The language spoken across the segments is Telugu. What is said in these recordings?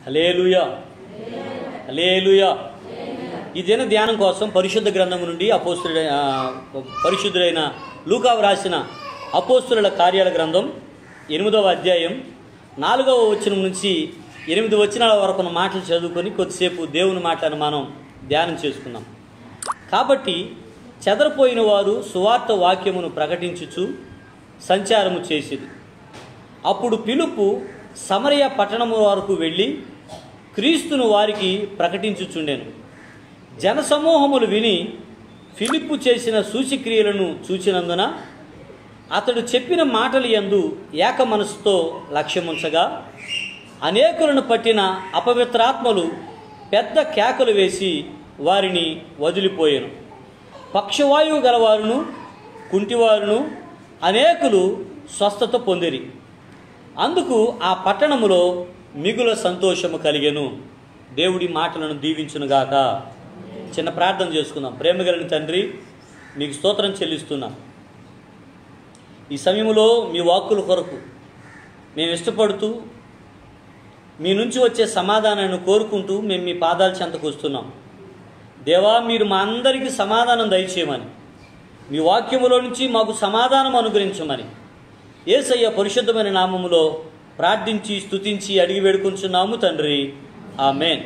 హలేలుయా హలేలుయా ఈ దిన ధ్యానం కోసం పరిశుద్ధ గ్రంథం నుండి అపోస్తుడైన ఆ, పరిశుద్ధుడైన లూకావు రాసిన అపోస్తుల కార్యాల గ్రంథం ఎనిమిదవ అధ్యాయం నాలుగవ వచనం నుంచి ఎనిమిది వచనాల వరకు ఉన్న మాటలు చదువుకొని కొద్దిసేపు దేవుని మాటలను మనం ధ్యానం చేసుకుందాం కాబట్టి చెదరపోయిన వారు సువార్త వాక్యమును ప్రకటించుచు సంచారము చేసిరి అప్పుడు పిలుపు సమరయ పట్టణము వరకు వెళ్ళి క్రీస్తును వారికి ప్రకటించుచుండెను జనసమూహములు విని ఫిలిప్పు చేసిన సూచిక్రియలను చూచినందున అతడు చెప్పిన మాటలు యందు ఏక మనసుతో లక్ష్యముంచగా అనేకులను పట్టిన అపవిత్రాత్మలు పెద్ద కేకలు వేసి వారిని వదిలిపోయాను పక్షవాయువు గలవారును కుంటివారును అనేకులు స్వస్థత పొందిరి అందుకు ఆ పట్టణములో మిగుల సంతోషము కలిగెను దేవుడి మాటలను దీవించునుగాక చిన్న ప్రార్థన చేసుకుందాం ప్రేమగలని తండ్రి మీకు స్తోత్రం చెల్లిస్తున్నాం ఈ సమయంలో మీ వాక్కుల కొరకు మేము ఇష్టపడుతూ మీ నుంచి వచ్చే సమాధానాన్ని కోరుకుంటూ మేము మీ పాదాల చెంతకు వస్తున్నాం దేవా మీరు మా అందరికీ సమాధానం దయచేయమని మీ వాక్యములో నుంచి మాకు సమాధానం అనుగ్రహించమని ఏసయ్య పరిశుద్ధమైన నామములో ప్రార్థించి స్తుతించి అడిగి వేడుకుంటున్నాము తండ్రి ఆమెన్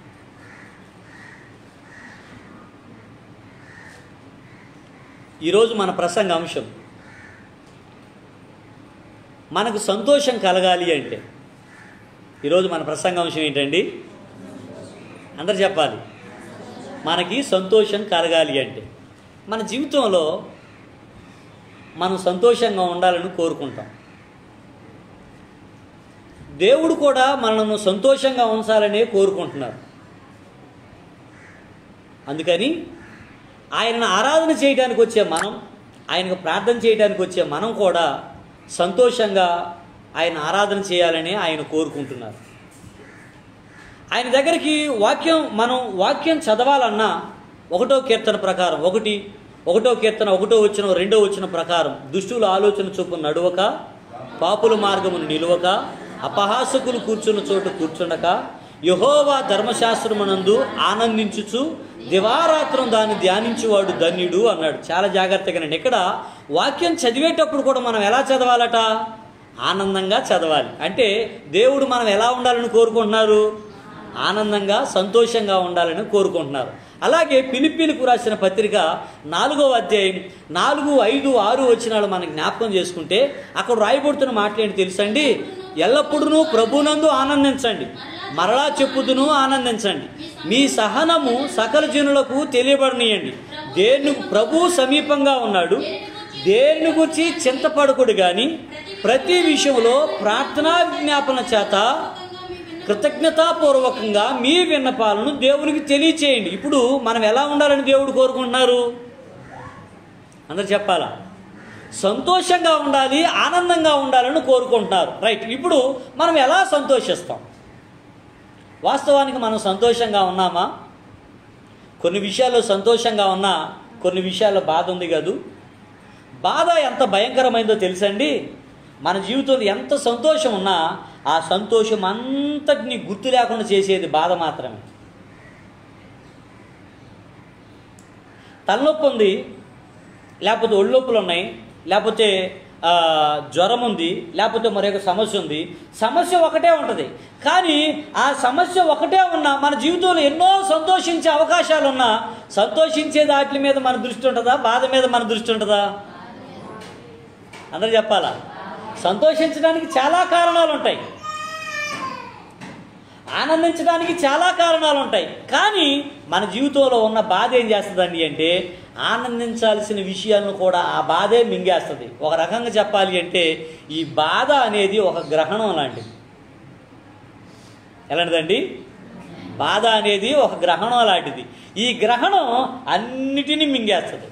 ఈరోజు మన ప్రసంగ అంశం మనకు సంతోషం కలగాలి అంటే ఈరోజు మన ప్రసంగ అంశం ఏంటండి అందరు చెప్పాలి మనకి సంతోషం కలగాలి అంటే మన జీవితంలో మనం సంతోషంగా ఉండాలని కోరుకుంటాం దేవుడు కూడా మనను సంతోషంగా ఉంచాలనే కోరుకుంటున్నారు అందుకని ఆయనను ఆరాధన చేయడానికి వచ్చే మనం ఆయనకు ప్రార్థన చేయడానికి వచ్చే మనం కూడా సంతోషంగా ఆయన ఆరాధన చేయాలని ఆయన కోరుకుంటున్నారు ఆయన దగ్గరికి వాక్యం మనం వాక్యం చదవాలన్నా ఒకటో కీర్తన ప్రకారం ఒకటి ఒకటో కీర్తన ఒకటో వచ్చిన రెండో వచ్చిన ప్రకారం దుష్టుల ఆలోచన చొప్పున నడువక పాపుల మార్గమును నిలువక అపహాసకులు కూర్చున్న చోట కూర్చుండక యహోవా ధర్మశాస్త్రమునందు ఆనందించుచు దివారాత్రం దాన్ని ధ్యానించేవాడు ధన్యుడు అన్నాడు చాలా జాగ్రత్తగా నేను ఇక్కడ వాక్యం చదివేటప్పుడు కూడా మనం ఎలా చదవాలట ఆనందంగా చదవాలి అంటే దేవుడు మనం ఎలా ఉండాలని కోరుకుంటున్నారు ఆనందంగా సంతోషంగా ఉండాలని కోరుకుంటున్నారు అలాగే పిలిపిలకు రాసిన పత్రిక నాలుగో అధ్యాయం నాలుగు ఐదు ఆరు వచ్చినాలు మనం జ్ఞాపకం చేసుకుంటే అక్కడ రాయబడుతున్న మాటలేంటి తెలుసండి ఎల్లప్పుడూ ప్రభునందు ఆనందించండి మరలా చెప్పుదును ఆనందించండి మీ సహనము సకల జనులకు తెలియబడనీయండి దేని ప్రభు సమీపంగా ఉన్నాడు దేని గురించి చింతపడకుడు కానీ ప్రతి విషయంలో ప్రార్థనా విజ్ఞాపన చేత కృతజ్ఞతాపూర్వకంగా మీ విన్నపాలను దేవునికి తెలియచేయండి ఇప్పుడు మనం ఎలా ఉండాలని దేవుడు కోరుకుంటున్నారు అందరు చెప్పాలా సంతోషంగా ఉండాలి ఆనందంగా ఉండాలని కోరుకుంటున్నారు రైట్ ఇప్పుడు మనం ఎలా సంతోషిస్తాం వాస్తవానికి మనం సంతోషంగా ఉన్నామా కొన్ని విషయాల్లో సంతోషంగా ఉన్నా కొన్ని విషయాల్లో బాధ ఉంది కదూ బాధ ఎంత భయంకరమైందో తెలుసండి మన జీవితంలో ఎంత సంతోషం ఉన్నా ఆ సంతోషం అంతటిని గుర్తు లేకుండా చేసేది బాధ మాత్రమే తలనొప్పి ఉంది లేకపోతే ఒళ్ళొప్పులు ఉన్నాయి లేకపోతే ఆ, జ్వరం ఉంది లేకపోతే మరొక సమస్య ఉంది సమస్య ఒకటే ఉంటుంది కానీ ఆ సమస్య ఒకటే ఉన్నా మన జీవితంలో ఎన్నో సంతోషించే అవకాశాలు ఉన్నా సంతోషించే వాటి మీద మన దృష్టి ఉంటుందా బాధ మీద మన దృష్టి ఉంటుందా అందరు చెప్పాలా సంతోషించడానికి చాలా కారణాలు ఉంటాయి ఆనందించడానికి చాలా కారణాలు ఉంటాయి కానీ మన జీవితంలో ఉన్న బాధ ఏం చేస్తుందండి అంటే ఆనందించాల్సిన విషయాలను కూడా ఆ బాధే మింగేస్తుంది ఒక రకంగా చెప్పాలి అంటే ఈ బాధ అనేది ఒక గ్రహణం లాంటిది ఎలాంటిదండి బాధ అనేది ఒక గ్రహణం లాంటిది ఈ గ్రహణం అన్నిటినీ మింగేస్తుంది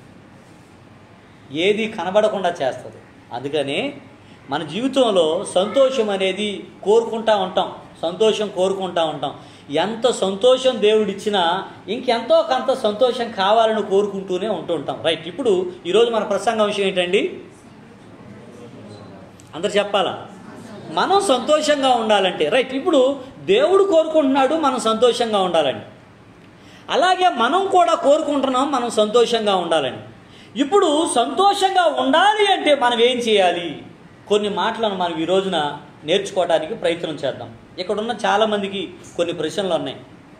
ఏది కనబడకుండా చేస్తుంది అందుకని మన జీవితంలో సంతోషం అనేది కోరుకుంటా ఉంటాం సంతోషం కోరుకుంటా ఉంటాం ఎంత సంతోషం దేవుడిచ్చినా ఇంకెంతో కొంత సంతోషం కావాలని కోరుకుంటూనే ఉంటూ ఉంటాం రైట్ ఇప్పుడు ఈరోజు మన ప్రసంగ విషయం ఏంటండి అందరు చెప్పాలా మనం సంతోషంగా ఉండాలంటే రైట్ ఇప్పుడు దేవుడు కోరుకుంటున్నాడు మనం సంతోషంగా ఉండాలని అలాగే మనం కూడా కోరుకుంటున్నాం మనం సంతోషంగా ఉండాలని ఇప్పుడు సంతోషంగా ఉండాలి అంటే మనం ఏం చేయాలి కొన్ని మాటలను మనం ఈ రోజున నేర్చుకోవడానికి ప్రయత్నం చేద్దాం ఇక్కడ ఉన్న చాలామందికి కొన్ని ప్రశ్నలు ఉన్నాయి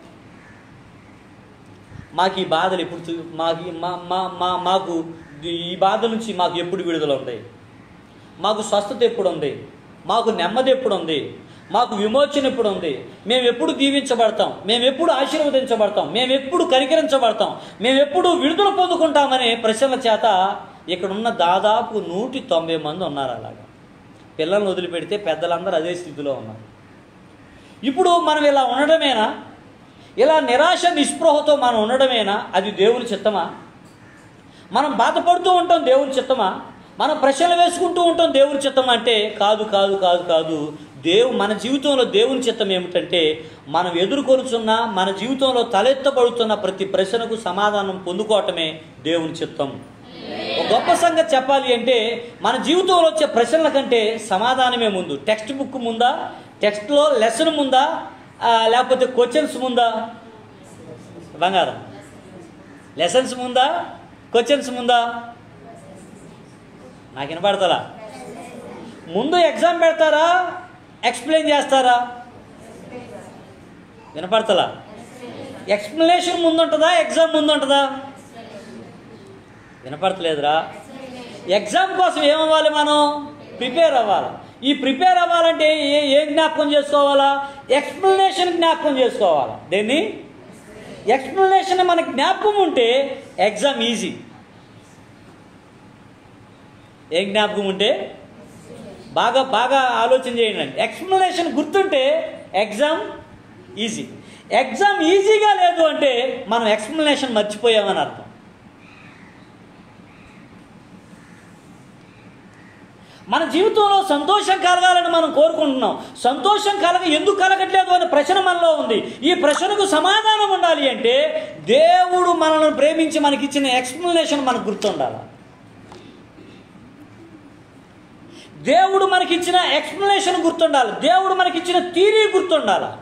మాకు ఈ బాధలు ఎప్పుడు తీ- మాకు ఈ- మా మా మా మాకు ఈ బాధ నుంచి మాకు ఎప్పుడు విడుదల ఉంది మాకు స్వస్థత ఎప్పుడు ఉంది మాకు నెమ్మది ఎప్పుడు ఉంది మాకు విమోచన ఎప్పుడు ఉంది మేము ఎప్పుడు దీవించబడతాం మేము ఎప్పుడు ఆశీర్వదించబడతాం మేము ఎప్పుడు కనికరించబడతాం మేము ఎప్పుడు విడుదల పొందుకుంటామనే ప్రశ్నల చేత ఇక్కడ ఉన్న దాదాపు నూటి తొంభై మంది ఉన్నారు అలాగా పిల్లల్ని వదిలిపెడితే పెద్దలందరూ అదే స్థితిలో ఉన్నారు ఇప్పుడు మనం ఇలా ఉండడమేనా ఇలా నిరాశ నిస్పృహతో మనం ఉండడమేనా అది దేవుని చిత్తమా మనం బాధపడుతూ ఉంటాం దేవుని చిత్తమా మనం ప్రశ్నలు వేసుకుంటూ ఉంటాం దేవుని చిత్తం అంటే కాదు కాదు కాదు కాదు దేవు మన జీవితంలో దేవుని చిత్తం ఏమిటంటే మనం ఎదుర్కొనుచున్న మన జీవితంలో తలెత్తబడుతున్న ప్రతి ప్రశ్నకు సమాధానం పొందుకోవటమే దేవుని చిత్తం ఒక గొప్ప సంగతి చెప్పాలి అంటే మన జీవితంలో వచ్చే ప్రశ్నల కంటే సమాధానమే ముందు టెక్స్ట్ బుక్ ముందా టెక్స్ట్లో లెసన్ ముందా ఆ, లేకపోతే క్వశ్చన్స్ ముందా బంగారం లెసన్స్ ముందా క్వశ్చన్స్ ముందా నాకు వినపడతలా ముందు ఎగ్జామ్ పెడతారా ఎక్స్ప్లెయిన్ చేస్తారా వినపడతలా ఎక్స్ప్లెనేషన్ ముందు ఉంటుందా ఎగ్జామ్ ముందు ఉంటుందా వినపడతలేదురా ఎగ్జామ్ కోసం ఏమవ్వాలి మనం ప్రిపేర్ అవ్వాలి ఈ ప్రిపేర్ అవ్వాలంటే ఏ ఏం జ్ఞాపకం చేసుకోవాలా ఎక్స్ప్లెనేషన్ జ్ఞాపకం చేసుకోవాలా దేన్ని ఎక్స్ప్లెనేషన్ మనకి జ్ఞాపకం ఉంటే ఎగ్జామ్ ఈజీ ఏం జ్ఞాపకం ఉంటే బాగా బాగా ఆలోచన చేయండి ఎక్స్ప్లెనేషన్ గుర్తుంటే ఎగ్జామ్ ఈజీ ఎగ్జామ్ ఈజీగా లేదు అంటే మనం ఎక్స్ప్లెనేషన్ మర్చిపోయామని అర్థం మన జీవితంలో సంతోషం కలగాలని మనం కోరుకుంటున్నాం సంతోషం కలగ ఎందుకు కలగట్లేదు అనే ప్రశ్న మనలో ఉంది ఈ ప్రశ్నకు సమాధానం ఉండాలి అంటే దేవుడు మనల్ని ప్రేమించి మనకిచ్చిన ఎక్స్ప్లెనేషన్ మనకు గుర్తుండాలి దేవుడు మనకిచ్చిన ఎక్స్ప్లెనేషన్ గుర్తుండాలి దేవుడు మనకిచ్చిన థీరీ గుర్తుండాలి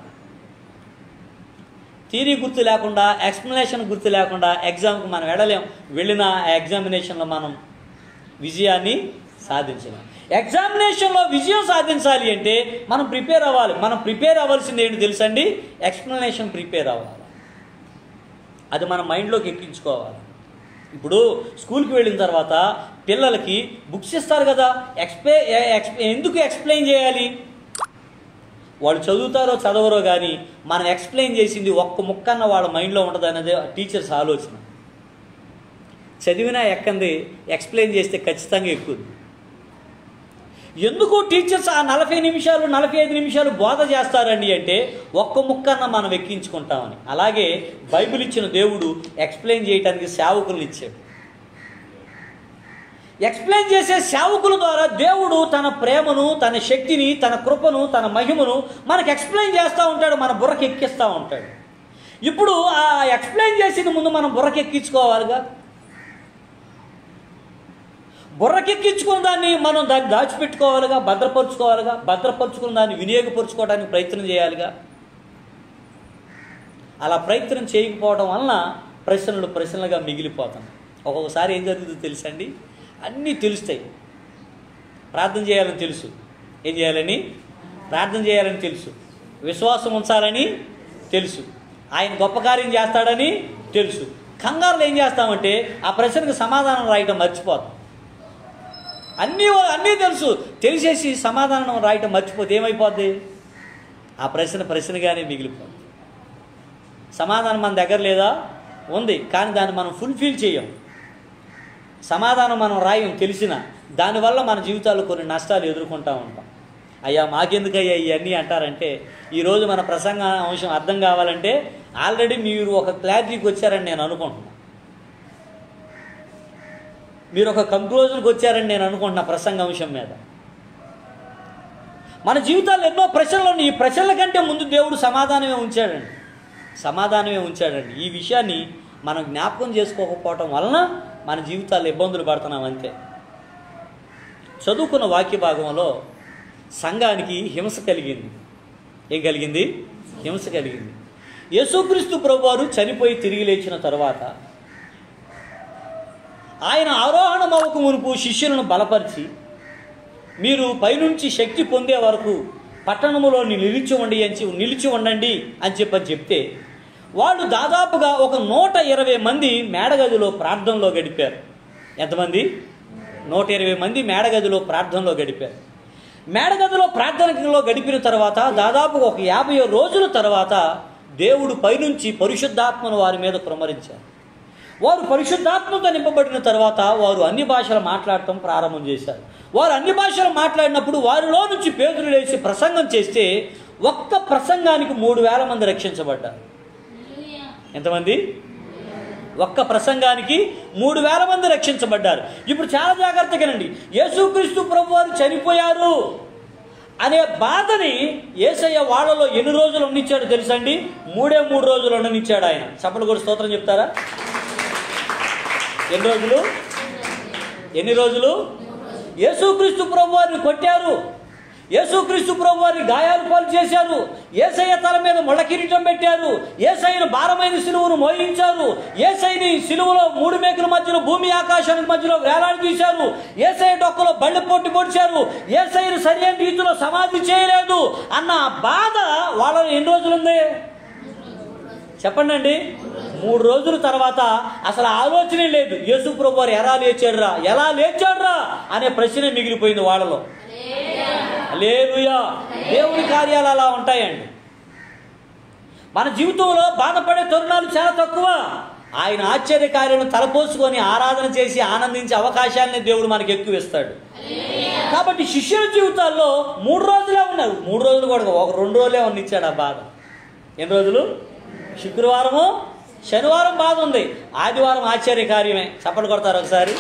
థీరీ గుర్తు లేకుండా ఎక్స్ప్లెనేషన్ గుర్తు లేకుండా ఎగ్జామ్కి మనం వెళ్ళలేం వెళ్ళిన ఆ ఎగ్జామినేషన్లో మనం విజయాన్ని సాధించలేం ఎగ్జామినేషన్లో విజయం సాధించాలి అంటే మనం ప్రిపేర్ అవ్వాలి మనం ప్రిపేర్ అవ్వాల్సింది ఏంటి తెలుసండి ఎక్స్ప్లెనేషన్ ప్రిపేర్ అవ్వాలి అది మన మైండ్లోకి ఎక్కించుకోవాలి ఇప్పుడు స్కూల్కి వెళ్ళిన తర్వాత పిల్లలకి బుక్స్ ఇస్తారు కదా ఎక్స్ప్లే ఎక్స్ ఎందుకు ఎక్స్ప్లెయిన్ చేయాలి వాళ్ళు చదువుతారో చదవరో కానీ మనం ఎక్స్ప్లెయిన్ చేసింది ఒక్క ముక్కన్న వాళ్ళ మైండ్లో ఉంటుంది అనేది టీచర్స్ ఆలోచన చదివినా ఎక్కంది ఎక్స్ప్లెయిన్ చేస్తే ఖచ్చితంగా ఎక్కుద్ది ఎందుకు టీచర్స్ ఆ నలభై నిమిషాలు నలభై ఐదు నిమిషాలు బోధ చేస్తారండి అంటే ఒక్క ముక్కన్న మనం ఎక్కించుకుంటామని అలాగే బైబిల్ ఇచ్చిన దేవుడు ఎక్స్ప్లెయిన్ చేయడానికి సేవకులను ఇచ్చాడు ఎక్స్ప్లెయిన్ చేసే సేవకుల ద్వారా దేవుడు తన ప్రేమను తన శక్తిని తన కృపను తన మహిమను మనకు ఎక్స్ప్లెయిన్ చేస్తూ ఉంటాడు మన బుర్రకి ఎక్కిస్తూ ఉంటాడు ఇప్పుడు ఆ ఎక్స్ప్లెయిన్ చేసిన ముందు మనం బుర్రకి ఎక్కించుకోవాలిగా బుర్రకెక్కించుకున్న దాన్ని మనం దాన్ని దాచిపెట్టుకోవాలిగా భద్రపరుచుకోవాలిగా భద్రపరుచుకున్న దాన్ని వినియోగపరుచుకోవడానికి ప్రయత్నం చేయాలిగా అలా ప్రయత్నం చేయకపోవడం వలన ప్రశ్నలు ప్రశ్నలుగా మిగిలిపోతాం ఒక్కొక్కసారి ఏం జరుగుతుందో తెలుసండి అన్నీ తెలుస్తాయి ప్రార్థన చేయాలని తెలుసు ఏం చేయాలని ప్రార్థన చేయాలని తెలుసు విశ్వాసం ఉంచాలని తెలుసు ఆయన గొప్ప కార్యం చేస్తాడని తెలుసు కంగారులో ఏం చేస్తామంటే ఆ ప్రశ్నకు సమాధానం రాయటం మర్చిపోతాం అన్నీ అన్నీ తెలుసు తెలిసేసి సమాధానం రాయటం మర్చిపోతే ఏమైపోద్ది ఆ ప్రశ్న ప్రశ్నగానే మిగిలిపోద్ది సమాధానం మన దగ్గర లేదా ఉంది కానీ దాన్ని మనం ఫుల్ఫిల్ చేయం సమాధానం మనం రాయం తెలిసిన దానివల్ల మన జీవితాల్లో కొన్ని నష్టాలు ఎదుర్కొంటూ ఉంటాం అయ్యా మాకెందుకయ్యా ఇవన్నీ అంటారంటే ఈరోజు మన ప్రసంగ అంశం అర్థం కావాలంటే ఆల్రెడీ మీరు ఒక క్లారిటీకి వచ్చారని నేను అనుకుంటున్నాను మీరు ఒక కంక్లూజన్కి వచ్చారని నేను అనుకుంటున్నా ప్రసంగ అంశం మీద మన జీవితాల్లో ఎన్నో ప్రశ్నలు ఉన్నాయి ఈ ప్రశ్నల కంటే ముందు దేవుడు సమాధానమే ఉంచాడండి సమాధానమే ఉంచాడండి ఈ విషయాన్ని మనం జ్ఞాపకం చేసుకోకపోవటం వలన మన జీవితాల్లో ఇబ్బందులు పడుతున్నాం అంతే చదువుకున్న వాక్య భాగంలో సంఘానికి హింస కలిగింది ఏం కలిగింది హింస కలిగింది యేసుక్రీస్తు ప్రభువారు చనిపోయి తిరిగి లేచిన తర్వాత ఆయన ఆరోహణ మవకు మునుపు శిష్యులను బలపరిచి మీరు పైనుంచి శక్తి పొందే వరకు పట్టణములో నిలిచి ఉండి అని చె- నిలిచి ఉండండి అని చెప్పని చెప్తే వాళ్ళు దాదాపుగా ఒక నూట ఇరవై మంది మేడగదిలో ప్రార్థనలో గడిపారు ఎంతమంది నూట ఇరవై మంది మేడగదిలో ప్రార్థనలో గడిపారు మేడగదిలో ప్రార్థనలో గడిపిన తర్వాత దాదాపు ఒక యాభై రోజుల తర్వాత దేవుడు పైనుంచి పరిశుద్ధాత్మను వారి మీద కుమరించారు వారు పరిశుద్ధాత్మతో నింపబడిన తర్వాత వారు అన్ని భాషలు మాట్లాడటం ప్రారంభం చేశారు వారు అన్ని భాషలు మాట్లాడినప్పుడు వారిలో నుంచి పేదలు లేచి ప్రసంగం చేస్తే ఒక్క ప్రసంగానికి మూడు వేల మంది రక్షించబడ్డారు ఎంతమంది ఒక్క ప్రసంగానికి మూడు వేల మంది రక్షించబడ్డారు ఇప్పుడు చాలా జాగ్రత్తగానండి యేసుక్రీస్తు ప్రభు వారు చనిపోయారు అనే బాధని ఏసయ్య వాళ్ళలో ఎన్ని రోజులు ఉండిచ్చాడు తెలుసండి మూడే మూడు రోజులు ఉండనిచ్చాడు ఆయన చప్పలు కూడా స్తోత్రం చెప్తారా ఎన్ని రోజులు ఎన్ని రోజులు యేసుక్రీస్తు ప్రభు వారిని కొట్టారు యేసుక్రీస్తు ప్రభు వారిని గాయాలు పాలు చేశారు ఏసయ్య తల మీద ముళ్ళ కిరీటం పెట్టారు ఏసయ్యను భారమైన సిలువను మోయించారు ఏసైని సిలువలో మూడు మేకుల మధ్యలో భూమి ఆకాశానికి మధ్యలో వేలాడి తీశారు ఏసయ్య డొక్కలో బళ్ళు పొట్టి పొడిచారు ఏసయ్యను సరైన రీతిలో సమాధి చేయలేదు అన్న బాధ వాళ్ళని ఎన్ని రోజులుంది చెప్పండి అండి మూడు రోజుల తర్వాత అసలు ఆలోచనే లేదు యేసు ప్రభు వారు ఎలా లేచాడురా ఎలా లేచాడురా అనే ప్రశ్న మిగిలిపోయింది వాళ్ళలో లేలుయా దేవుని కార్యాలు అలా ఉంటాయండి మన జీవితంలో బాధపడే తరుణాలు చాలా తక్కువ ఆయన ఆశ్చర్య కార్యాలను తలపోసుకొని ఆరాధన చేసి ఆనందించే అవకాశాలని దేవుడు మనకి ఎక్కువ ఇస్తాడు కాబట్టి శిష్యుల జీవితాల్లో మూడు రోజులే ఉన్నారు మూడు రోజులు కూడా ఒక రెండు రోజులే ఉన్నిచ్చాడు ఆ బాధ ఎన్ని రోజులు శుక్రవారము శనివారం బాధ ఉంది ఆదివారం ఆశ్చర్య కార్యమే చప్పట్లు కొడతారు ఒకసారి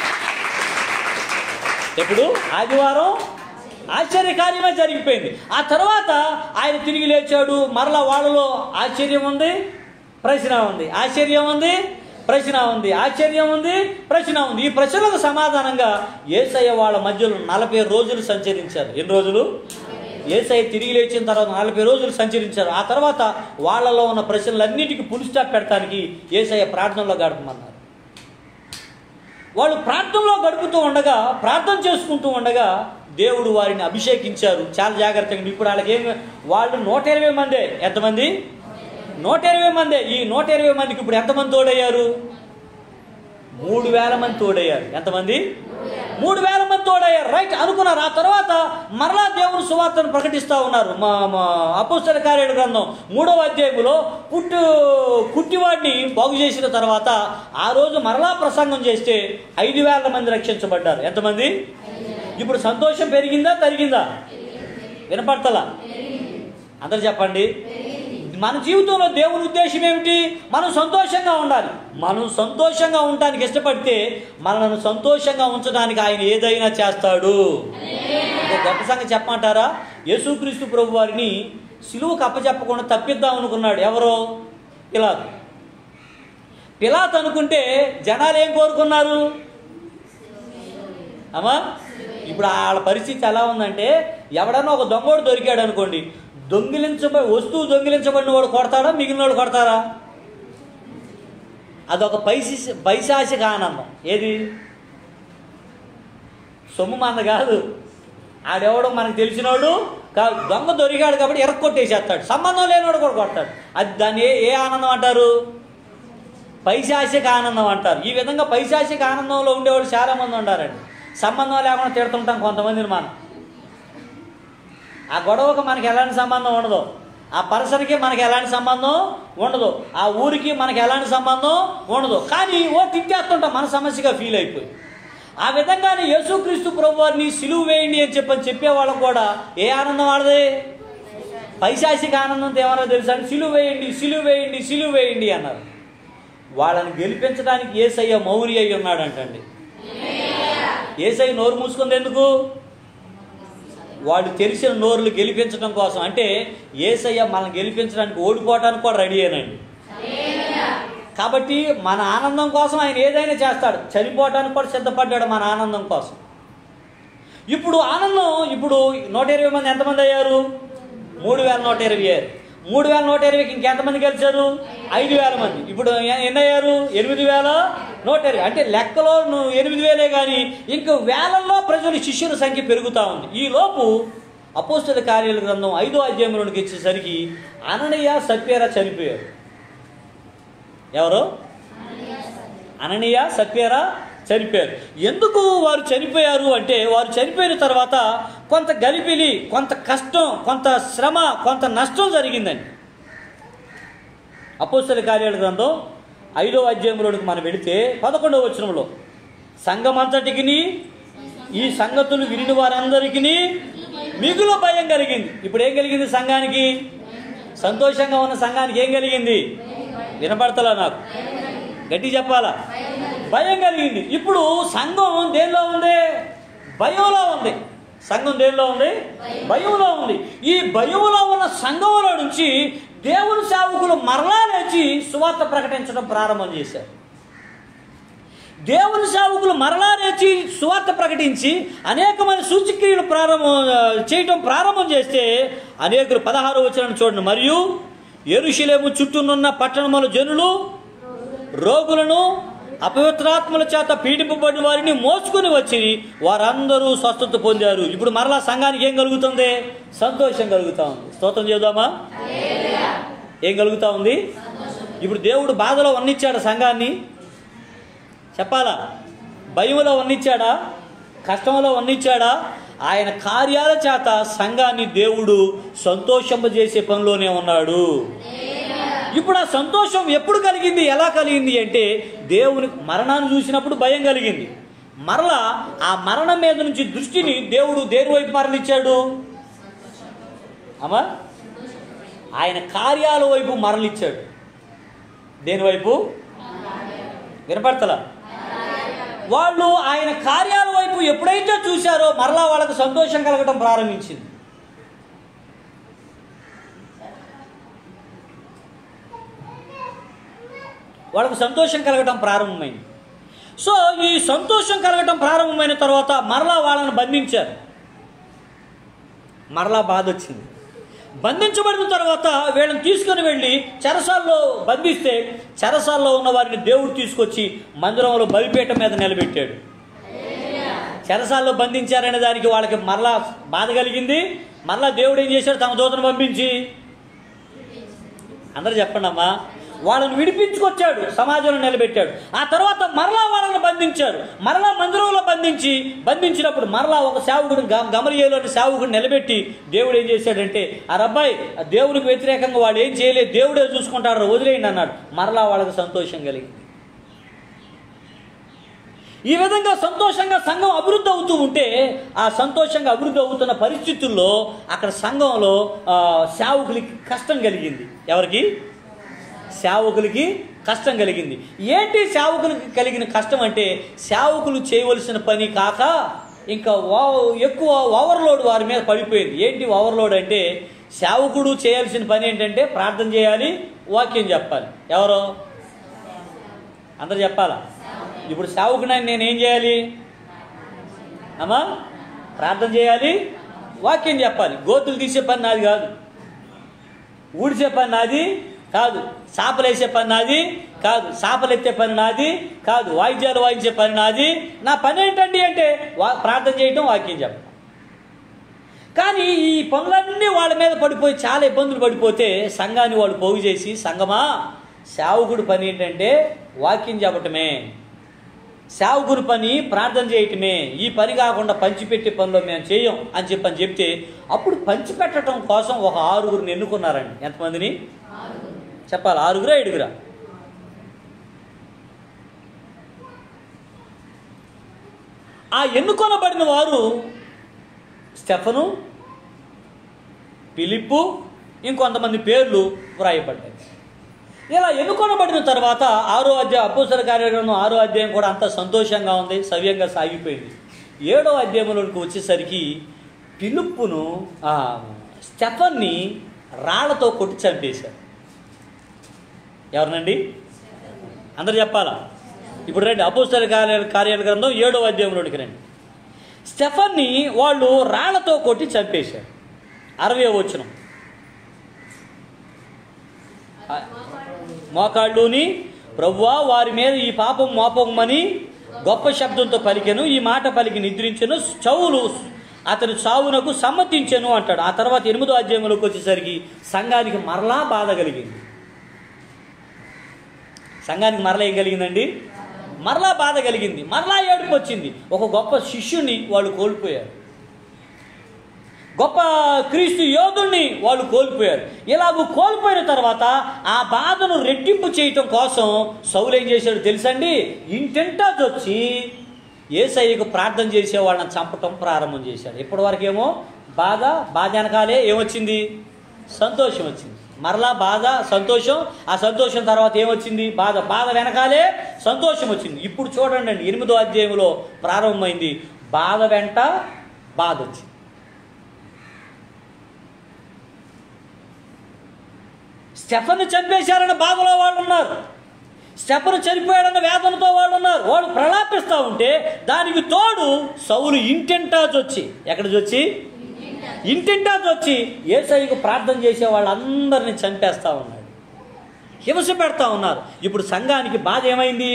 ఎప్పుడు ఆదివారం ఆశ్చర్య కార్యమే జరిగిపోయింది ఆ తర్వాత ఆయన తిరిగి లేచాడు మరలా వాళ్ళలో ఆశ్చర్యం ఉంది ప్రశ్న ఉంది ఆశ్చర్యం ఉంది ప్రశ్న ఉంది ఆశ్చర్యం ఉంది ప్రశ్న ఉంది ఈ ప్రశ్నలకు సమాధానంగా ఏసయ్య వాళ్ళ మధ్యలో నలభై రోజులు సంచరించారు ఎన్ని రోజులు ఏసఐ తిరిగి లేచిన తర్వాత నలభై రోజులు సంచరించారు ఆ తర్వాత వాళ్ళలో ఉన్న ప్రశ్నలన్నిటికీ పులి స్టాప్ పెడతానికి ఏసఐ ప్రార్థనలో గడపమన్నారు వాళ్ళు ప్రార్థనలో గడుపుతూ ఉండగా ప్రార్థన చేసుకుంటూ ఉండగా దేవుడు వారిని అభిషేకించారు చాలా జాగ్రత్తగా ఇప్పుడు వాళ్ళకి ఏమి వాళ్ళు నూట ఇరవై మందే ఎంతమంది నూట ఇరవై మందే ఈ నూట ఇరవై మందికి ఇప్పుడు ఎంతమంది తోడయ్యారు మూడు వేల మంది తోడయ్యారు ఎంతమంది మూడు వేల మంది తోడయ్యారు రైట్ అనుకున్నారు ఆ తర్వాత మరలా దేవుని సువార్తను ప్రకటిస్తూ ఉన్నారు మా మా అపుస్తల కార్యాల గ్రంథం మూడవ అధ్యాయములో పుట్టు కుట్టివాడిని బాగు చేసిన తర్వాత ఆ రోజు మరలా ప్రసంగం చేస్తే ఐదు వేల మంది రక్షించబడ్డారు ఎంతమంది ఇప్పుడు సంతోషం పెరిగిందా తరిగిందా వినపడతలా అందరు చెప్పండి మన జీవితంలో దేవుని ఉద్దేశం ఏమిటి మనం సంతోషంగా ఉండాలి మనం సంతోషంగా ఉండటానికి ఇష్టపడితే మనల్ని సంతోషంగా ఉంచడానికి ఆయన ఏదైనా చేస్తాడు ఒక గొప్ప సంగతి చెప్పమంటారా యేసుక్రీస్తు ప్రభు వారిని సిలువకు అప్పచెప్పకుండా తప్పిద్దాం అనుకున్నాడు ఎవరో పిలాత్ పిలాత్ అనుకుంటే జనాలు ఏం కోరుకున్నారు అమ్మా ఇప్పుడు వాళ్ళ పరిస్థితి ఎలా ఉందంటే ఎవడన్నా ఒక దొంగోడు దొరికాడు అనుకోండి దొంగిలించబడి వస్తువు దొంగిలించబడిన వాడు కొడతాడా మిగిలిన వాడు కొడతారా అదొక పైసి పైశాసిక ఆనందం ఏది సొమ్ము మంద కాదు ఆడెవడో మనకు తెలిసినోడు కాదు దొంగ దొరికాడు కాబట్టి ఎరక్కొట్టేసేస్తాడు సంబంధం లేనివాడు కూడా కొడతాడు అది దాన్ని ఏ ఏ ఆనందం అంటారు పైశాసిక ఆనందం అంటారు ఈ విధంగా పైశాసిక ఆనందంలో ఉండేవాళ్ళు చాలా మంది ఉండారండి సంబంధం లేకుండా తిడుతుంటాం కొంతమందిని మనం ఆ గొడవకు మనకి ఎలాంటి సంబంధం ఉండదు ఆ పర్సన్కి మనకి ఎలాంటి సంబంధం ఉండదు ఆ ఊరికి మనకి ఎలాంటి సంబంధం ఉండదు కానీ ఓ తిట్టేస్తుంటాం మన సమస్యగా ఫీల్ అయిపోయి ఆ విధంగానే యేసుక్రీస్తు ప్రభు వారిని సిలువు వేయండి అని చెప్పని చెప్పేవాళ్ళం కూడా ఏ ఆనందం వాళ్ళది పైశాసిక ఆనందంతో ఏమన్నా తెలుసా అంటే సిలువు వేయండి సిలువు వేయండి సిలువు వేయండి అన్నారు వాళ్ళని గెలిపించడానికి ఏసయ్య మౌరి అయి ఉన్నాడంటండి ఏసయ్య నోరు మూసుకుంది ఎందుకు వాడు తెలిసిన నోరులు గెలిపించడం కోసం అంటే ఏసయ్య మనం గెలిపించడానికి ఓడిపోవడానికి కూడా రెడీ అయినండి కాబట్టి మన ఆనందం కోసం ఆయన ఏదైనా చేస్తాడు చనిపోవడానికి కూడా సిద్ధపడ్డాడు మన ఆనందం కోసం ఇప్పుడు ఆనందం ఇప్పుడు నూట ఇరవై మంది ఎంతమంది అయ్యారు మూడు వేల నూట ఇరవై అయ్యారు మూడు వేల నూట ఇరవైకి ఇంకెంతమంది గెలిచారు ఐదు వేల మంది ఇప్పుడు ఎ- ఎన్ని అయ్యారు ఎనిమిది వేల నూట ఇరవై అంటే లెక్కలో నువ్వు ఎనిమిది వేలే కానీ ఇంక వేలల్లో ప్రజలు శిష్యుల సంఖ్య పెరుగుతూ ఉంది ఈ లోపు అపోస్తుల కార్యాల గ్రంథం ఐదో అధ్యాయంలోనికి వచ్చేసరికి అననీయ సత్యర చనిపోయారు ఎవరు అననీయ సత్యర చనిపోయారు ఎందుకు వారు చనిపోయారు అంటే వారు చనిపోయిన తర్వాత కొంత గలిపిలి కొంత కష్టం కొంత శ్రమ కొంత నష్టం జరిగిందండి అపోస్తల కార్యాల గ్రంథం ఐదో అధ్యాయంలోనికి మనం వెళితే పదకొండవ వచనంలో సంఘమంతటికి ఈ సంగతులు విని వారందరికీ మిగులు భయం కలిగింది ఇప్పుడు ఏం కలిగింది సంఘానికి సంతోషంగా ఉన్న సంఘానికి ఏం కలిగింది వినపడతలా నాకు గట్టి చెప్పాలా భయం కలిగింది ఇప్పుడు సంఘం దేనిలో ఉంది భయంలో ఉంది సంఘం దేనిలో ఉంది భయంలో ఉంది ఈ భయంలో ఉన్న సంఘంలో నుంచి దేవుని సేవకులు మరలా లేచి సువార్త ప్రకటించడం ప్రారంభం చేశారు దేవుని సేవకులు మరలా లేచి సువార్త ప్రకటించి అనేకమైన సూచక్రియలు ప్రారంభం ఆ, చేయటం ప్రారంభం చేస్తే అనేకులు పదహారు వచ్చిన చూడండి మరియు ఎరుషులేము చుట్టూనున్న పట్టణముల జనులు రోగులను అపవిత్రాత్మల చేత పీడింపబడిన వారిని మోసుకుని వచ్చి వారందరూ స్వస్థత పొందారు ఇప్పుడు మరలా సంఘానికి ఏం కలుగుతుంది సంతోషం కలుగుతా ఉంది స్తోత్రం చేద్దామా ఏం కలుగుతా ఉంది ఇప్పుడు దేవుడు బాధలో వర్ణించాడు సంఘాన్ని చెప్పాలా భయంలో వర్ణించాడా కష్టంలో వర్ణించాడా ఆయన కార్యాల చేత సంఘాన్ని దేవుడు సంతోషింపజేసే పనిలోనే ఉన్నాడు ఇప్పుడు ఆ సంతోషం ఎప్పుడు కలిగింది ఎలా కలిగింది అంటే దేవుని మరణాన్ని చూసినప్పుడు భయం కలిగింది మరలా ఆ మరణం మీద నుంచి దృష్టిని దేవుడు దేని వైపు మరలిచ్చాడు అమ్మా ఆయన కార్యాల వైపు మరలిచ్చాడు దేని వైపు వినపడతలా వాళ్ళు ఆయన కార్యాల వైపు ఎప్పుడైతే చూశారో మరలా వాళ్ళకు సంతోషం కలగటం ప్రారంభించింది వాళ్ళకు సంతోషం కలగటం ప్రారంభమైంది సో ఈ సంతోషం కలగటం ప్రారంభమైన తర్వాత మరలా వాళ్ళని బంధించారు మరలా బాధ వచ్చింది బంధించబడిన తర్వాత వీళ్ళని తీసుకుని వెళ్ళి చెరసాల్లో బంధిస్తే చెరసాల్లో ఉన్న వారిని దేవుడు తీసుకొచ్చి మందిరంలో బలిపీఠం మీద నిలబెట్టాడు చెరసాల్లో బంధించారనే దానికి వాళ్ళకి మరలా బాధ కలిగింది మరలా దేవుడు ఏం చేశాడు తమ దూతను పంపించి అందరూ చెప్పండి అమ్మా వాళ్ళని విడిపించుకొచ్చాడు సమాజంలో నిలబెట్టాడు ఆ తర్వాత మరలా వాళ్ళని బంధించారు మరలా మందిరంలో బంధించి బంధించినప్పుడు మరలా ఒక సేవకుడు గమలియలోని సేవకుడు నిలబెట్టి దేవుడు ఏం చేశాడంటే ఆ రబ్బాయి ఆ దేవునికి వ్యతిరేకంగా వాడు ఏం చేయలేదు దేవుడే చూసుకుంటాడు వదిలేయండి అన్నాడు మరలా వాళ్ళకి సంతోషం కలిగింది ఈ విధంగా సంతోషంగా సంఘం అభివృద్ధి అవుతూ ఉంటే ఆ సంతోషంగా అభివృద్ధి అవుతున్న పరిస్థితుల్లో అక్కడ సంఘంలో ఆ, సేవకులకి కష్టం కలిగింది ఎవరికి సేవకులకి కష్టం కలిగింది ఏంటి సేవకులకి కలిగిన కష్టం అంటే సేవకులు చేయవలసిన పని కాక ఇంకా ఓ- ఎక్కువ ఓవర్లోడ్ వారి మీద పడిపోయింది ఏంటి ఓవర్లోడ్ అంటే సేవకుడు చేయాల్సిన పని ఏంటంటే ప్రార్థన చేయాలి వాక్యం చెప్పాలి ఎవరో అందరు చెప్పాలా ఇప్పుడు సేవకుని నేనేం చేయాలి అమ్మా ప్రార్థన చేయాలి వాక్యం చెప్పాలి గోతులు తీసే పని నాది కాదు ఊడిసే పని నాది కాదు చేపలు వేసే పని నాది కాదు చేపలు ఎత్తే పని నాది కాదు వాయిద్యాలు వాయించే పని నాది నా పని ఏంటండి అంటే వా ప్రార్థన చేయటం వాక్యం చెప్పడం కానీ ఈ పనులన్నీ వాళ్ళ మీద పడిపోయి చాలా ఇబ్బందులు పడిపోతే సంఘాన్ని వాళ్ళు పోగు చేసి సంగమా సేవకుడి పని ఏంటంటే వాక్యం చెప్పటమే సేవకుని పని ప్రార్థన చేయటమే ఈ పని కాకుండా పంచిపెట్టే పనిలో మేము చేయం అని చెప్పని చెప్తే అప్పుడు పంచిపెట్టడం కోసం ఒక ఆరుగురిని ఎన్నుకున్నారండి ఎంతమందిని చెప్పాలి ఆరుగురా ఏడుగురా ఆ ఎన్నుకొనబడిన వారు స్టెఫను పిలిప్పు ఇంకొంతమంది పేర్లు వ్రాయబడ్డాయి ఇలా ఎన్నుకొనబడిన తర్వాత ఆరో అధ్యాయం అపోసల కార్యక్రమం ఆరో అధ్యాయం కూడా అంత సంతోషంగా ఉంది సవ్యంగా సాగిపోయింది ఏడో అధ్యాయంలోకి వచ్చేసరికి పిలుపును ఆ, స్టెఫన్ని రాళ్లతో కొట్టి చంపేశారు ఎవరినండి అందరు చెప్పాలా ఇప్పుడు రండి అపోస్తల కార్యాల కార్యాల గ్రంథం ఏడో అధ్యాయంలోనికి రండి స్టెఫన్ని వాళ్ళు రాళ్లతో కొట్టి చంపేశారు అరవై వచ్చిన మోకాళ్ళుని ప్రవ్వా వారి మీద ఈ పాపం మోపమని గొప్ప శబ్దంతో పలికెను ఈ మాట పలికి నిద్రించెను చౌలు అతని చావునకు సమ్మతించెను అంటాడు ఆ తర్వాత ఎనిమిదో అధ్యాయంలోకి వచ్చేసరికి సంఘానికి మరలా బాధ కలిగింది సంఘానికి మరలా ఏం కలిగిందండి మరలా బాధ కలిగింది మరలా ఏడుపు వచ్చింది ఒక గొప్ప శిష్యుని వాళ్ళు కోల్పోయారు గొప్ప క్రీస్తు యోధుల్ని వాళ్ళు కోల్పోయారు ఇలాగ కోల్పోయిన తర్వాత ఆ బాధను రెట్టింపు చేయటం కోసం సౌలు ఏం చేశాడు తెలుసండి ఇంటింటా వచ్చి ఏసయ్యకు ప్రార్థన చేసే వాళ్ళని చంపటం ప్రారంభం చేశాడు ఇప్పటి వరకేమో బాధ బాధ వెనకాలే ఏమొచ్చింది సంతోషం వచ్చింది మరలా బాధ సంతోషం ఆ సంతోషం తర్వాత ఏమొచ్చింది బాధ బాధ వెనకాలే సంతోషం వచ్చింది ఇప్పుడు చూడండి అండి ఎనిమిదో అధ్యాయంలో ప్రారంభమైంది బాధ వెంట బాధ వచ్చింది స్టెఫన్ చంపేశారన్న బాధలో వాళ్ళు ఉన్నారు స్టెఫన్ చనిపోయాడన్న వేదనతో వాళ్ళు ఉన్నారు వాళ్ళు ప్రలాపిస్తూ ఉంటే దానికి తోడు సౌలు ఇంటింటాజ్ వచ్చి ఎక్కడికి వచ్చి ఇంటింటాజ్ వచ్చి ఏసైకు ప్రార్థన చేసే వాళ్ళందరినీ చంపేస్తా ఉన్నాడు హింస పెడతా ఉన్నారు ఇప్పుడు సంఘానికి బాధ ఏమైంది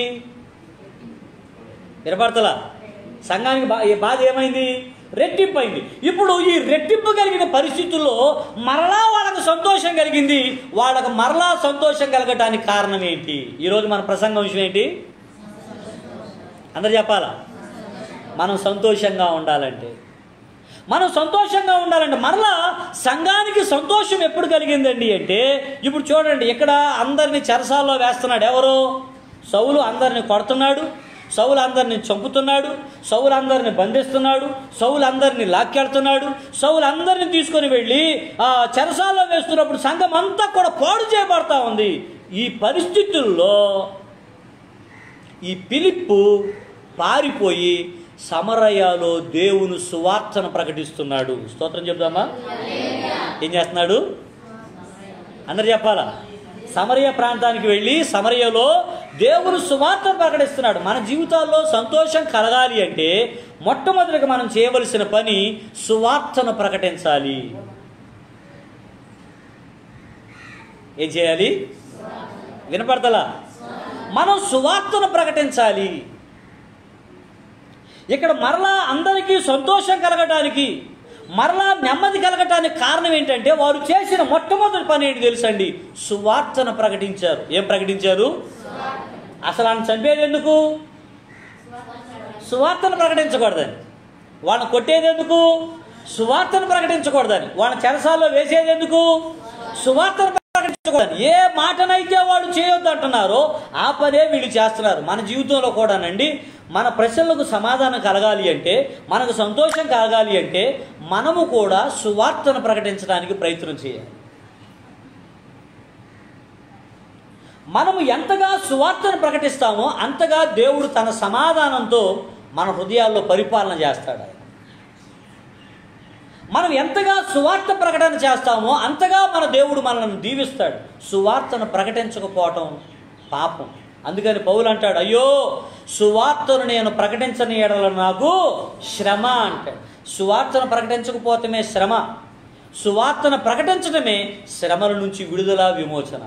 వినపడతలా సంఘానికి బా ఈ బాధ ఏమైంది రెట్టింపు అయింది ఇప్పుడు ఈ రెట్టింపు కలిగిన పరిస్థితుల్లో మరలా వాళ్ళకు సంతోషం కలిగింది వాళ్ళకు మరలా సంతోషం కలగటానికి కారణం ఏంటి ఈరోజు మన ప్రసంగం విషయం ఏంటి అందరు చెప్పాలా మనం సంతోషంగా ఉండాలంటే మనం సంతోషంగా ఉండాలంటే మరలా సంఘానికి సంతోషం ఎప్పుడు కలిగిందండి అంటే ఇప్పుడు చూడండి ఇక్కడ అందరిని చెరసాల్లో వేస్తున్నాడు ఎవరు సౌలు అందరిని కొడుతున్నాడు సౌలు అందరిని చంపుతున్నాడు సౌలు అందరిని బంధిస్తున్నాడు సౌలు అందరిని లాక్కెడుతున్నాడు సౌలు అందరిని తీసుకొని వెళ్ళి ఆ చెరసాల్లో వేస్తున్నప్పుడు సంఘం అంతా కూడా పాడు చేయబడతా ఉంది ఈ పరిస్థితుల్లో ఈ పిలిప్పు పారిపోయి సమరయాలో దేవుని సువార్తను ప్రకటిస్తున్నాడు స్తోత్రం చెప్దామా ఏం చేస్తున్నాడు అందరు చెప్పాలా సమరయ ప్రాంతానికి వెళ్ళి సమరయలో దేవుని సువార్తను ప్రకటిస్తున్నాడు మన జీవితాల్లో సంతోషం కలగాలి అంటే మొట్టమొదటిగా మనం చేయవలసిన పని సువార్తను ప్రకటించాలి ఏం చేయాలి వినపడతలా మనం సువార్తను ప్రకటించాలి ఇక్కడ మరలా అందరికీ సంతోషం కలగటానికి మరలా నెమ్మది కలగటానికి కారణం ఏంటంటే వారు చేసిన మొట్టమొదటి పని ఏంటి తెలుసండి సువార్తను ప్రకటించారు ఏం ప్రకటించారు అసలు ఆయన చంపేది ఎందుకు సువార్తను ప్రకటించకూడదని వాళ్ళని కొట్టేది ఎందుకు సువార్తను ప్రకటించకూడదని వాళ్ళని చెరసాల్లో వేసేది ఎందుకు సువార్తను ప్రకటించకూడదని ఏ మాటనైతే వాళ్ళు చేయొద్దు అంటున్నారో ఆ పనే వీళ్ళు చేస్తున్నారు మన జీవితంలో కూడానండి మన ప్రశ్నలకు సమాధానం కలగాలి అంటే మనకు సంతోషం కలగాలి అంటే మనము కూడా సువార్తను ప్రకటించడానికి ప్రయత్నం చేయాలి మనము ఎంతగా సువార్తను ప్రకటిస్తామో అంతగా దేవుడు తన సమాధానంతో మన హృదయాల్లో పరిపాలన చేస్తాడు ఆయన. మనం ఎంతగా సువార్త ప్రకటన చేస్తామో అంతగా మన దేవుడు మనల్ని దీవిస్తాడు సువార్తను ప్రకటించకపోవటం పాపం అందుకని పౌలు అంటాడు అయ్యో సువార్తను నేను ప్రకటించని ఎడల నాకు శ్రమ అంటాడు సువార్తను ప్రకటించకపోవటమే శ్రమ సువార్తను ప్రకటించడమే శ్రమల నుంచి విడుదల విమోచన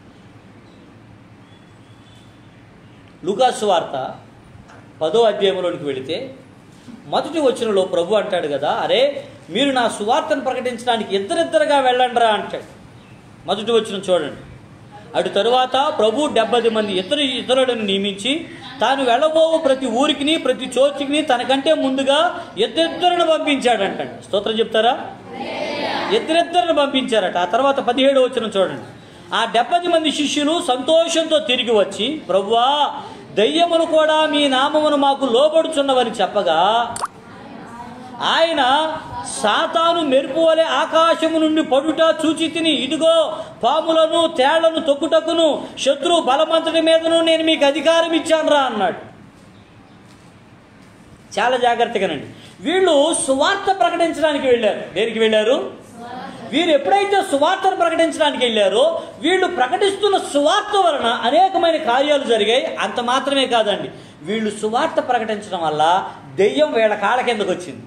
లూకాసు వార్త పదో అధ్యాయంలోనికి వెళితే మొదటి వచనంలో ప్రభు అంటాడు కదా అరే మీరు నా సువార్తను ప్రకటించడానికి ఇద్దరిద్దరుగా వెళ్ళండిరా అంటాడు మొదటి వచనం చూడండి అటు తరువాత ప్రభు డెబ్బది మంది ఇతర ఇతరులను నియమించి తాను వెళ్ళబోవు ప్రతి ఊరికిని ప్రతి చోచికిని తనకంటే ముందుగా ఇద్దరిద్దరును పంపించాడంటండి స్తోత్రం చెప్తారా ఇద్దరిద్దరిని పంపించారట ఆ తర్వాత పదిహేడు వచ్చిన చూడండి ఆ డెబ్బది మంది శిష్యులు సంతోషంతో తిరిగి వచ్చి ప్రభువా దయ్యములు కూడా మీ నామమును మాకు లోబడుచున్నవని చెప్పగా ఆయన సాతాను మెరుపు వలె ఆకాశము నుండి పడుట చూచి తిని ఇదిగో పాములను తేళ్లను తొక్కుటకును శత్రు బలమంతుడి మీదను నేను మీకు అధికారం ఇచ్చానురా అన్నాడు చాలా జాగ్రత్తగానండి వీళ్ళు సువార్త ప్రకటించడానికి వెళ్ళారు దేనికి వెళ్ళారు వీరు ఎప్పుడైతే సువార్తను ప్రకటించడానికి వెళ్ళారో వీళ్ళు ప్రకటిస్తున్న సువార్త వలన అనేకమైన కార్యాలు జరిగాయి అంత మాత్రమే కాదండి వీళ్ళు సువార్త ప్రకటించడం వల్ల దెయ్యం వీళ్ళ కాళ్ళ కిందకు వచ్చింది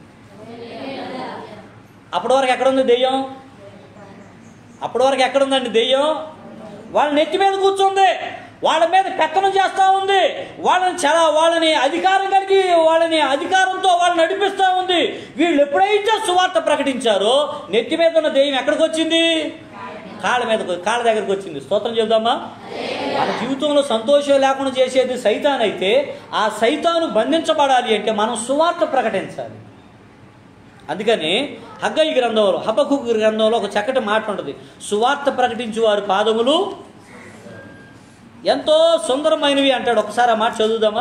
అప్పటి వరకు ఎక్కడుంది దెయ్యం అప్పటి వరకు ఎక్కడుందండి దెయ్యం వాళ్ళ నెత్తి మీద కూర్చుంది వాళ్ళ మీద పెత్తనం చేస్తూ ఉంది వాళ్ళని చాలా వాళ్ళని అధికారం కలిగి వాళ్ళని అధికారంతో వాళ్ళని నడిపిస్తూ ఉంది వీళ్ళు ఎప్పుడైతే సువార్త ప్రకటించారో నెత్తి మీద ఉన్న దెయ్యం ఎక్కడికి వచ్చింది కాళ్ళ మీద కాళ్ళ దగ్గరికి వచ్చింది స్తోత్రం చెబుదామా మన జీవితంలో సంతోషం లేకుండా చేసేది సైతాన్ అయితే ఆ సైతాను బంధించబడాలి అంటే మనం సువార్త ప్రకటించాలి అందుకని హగ్గయి గ్రంథంలో హబకు గ్రంథంలో ఒక చక్కటి మాట ఉంటుంది సువార్త ప్రకటించు వారి పాదములు ఎంతో సుందరమైనవి అంటాడు ఒకసారి ఆ మాట చదువుదామా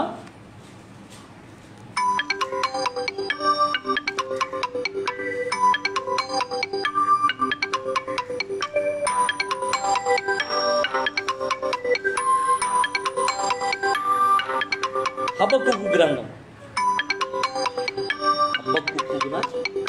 హబక్కు గ్రంథం హబక్కుకునా?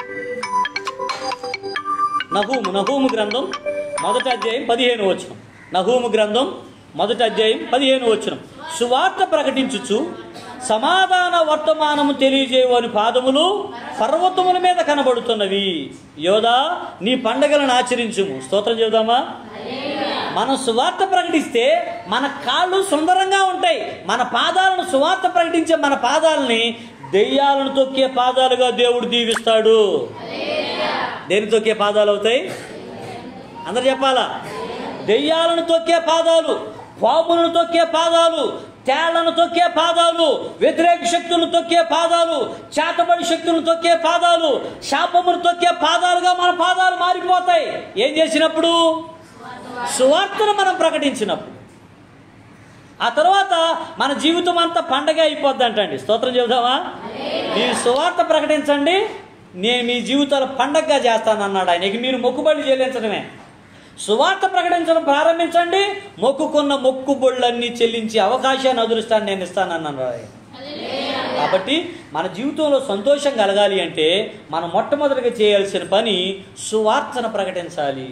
నహూము నహూము గ్రంథం మొదటి అధ్యాయం పదిహేను వచనం నహూము గ్రంథం మొదటి అధ్యాయం పదిహేను వచనం సువార్త ప్రకటించుచు సమాధాన వర్తమానము తెలియజేయవని పాదములు పర్వతముల మీద కనబడుతున్నవి యోధా నీ పండగలను ఆచరించుము స్తోత్రం చెబుదామా మనం సువార్త ప్రకటిస్తే మన కాళ్ళు సుందరంగా ఉంటాయి మన పాదాలను సువార్త ప్రకటించే మన పాదాలని దెయ్యాలను తొక్కే పాదాలుగా దేవుడు దీవిస్తాడు దేని తొక్కే పాదాలు అవుతాయి అందరు చెప్పాలా దెయ్యాలను తొక్కే పాదాలు పాములను తొక్కే పాదాలు తేళ్లను తొక్కే పాదాలు వ్యతిరేక శక్తులను తొక్కే పాదాలు చేతబడి శక్తులను తొక్కే పాదాలు శాపమును తొక్కే పాదాలుగా మన పాదాలు మారిపోతాయి ఏం చేసినప్పుడు సువార్తను మనం ప్రకటించినప్పుడు ఆ తర్వాత మన జీవితం అంతా పండగ అయిపోద్ది అంటండి స్తోత్రం చెబుదామా మీరు సువార్త ప్రకటించండి నేను మీ జీవితాలు పండగగా చేస్తానన్నాడు ఆయన ఇక మీరు మొక్కుబడి చెల్లించడమే సువార్త ప్రకటించడం ప్రారంభించండి మొక్కుకున్న మొక్కుబళ్ళన్నీ చెల్లించి అవకాశాన్ని అదృష్టాన్ని నేను ఇస్తానన్నాడు ఆయన కాబట్టి మన జీవితంలో సంతోషం కలగాలి అంటే మనం మొట్టమొదటిగా చేయాల్సిన పని సువార్తను ప్రకటించాలి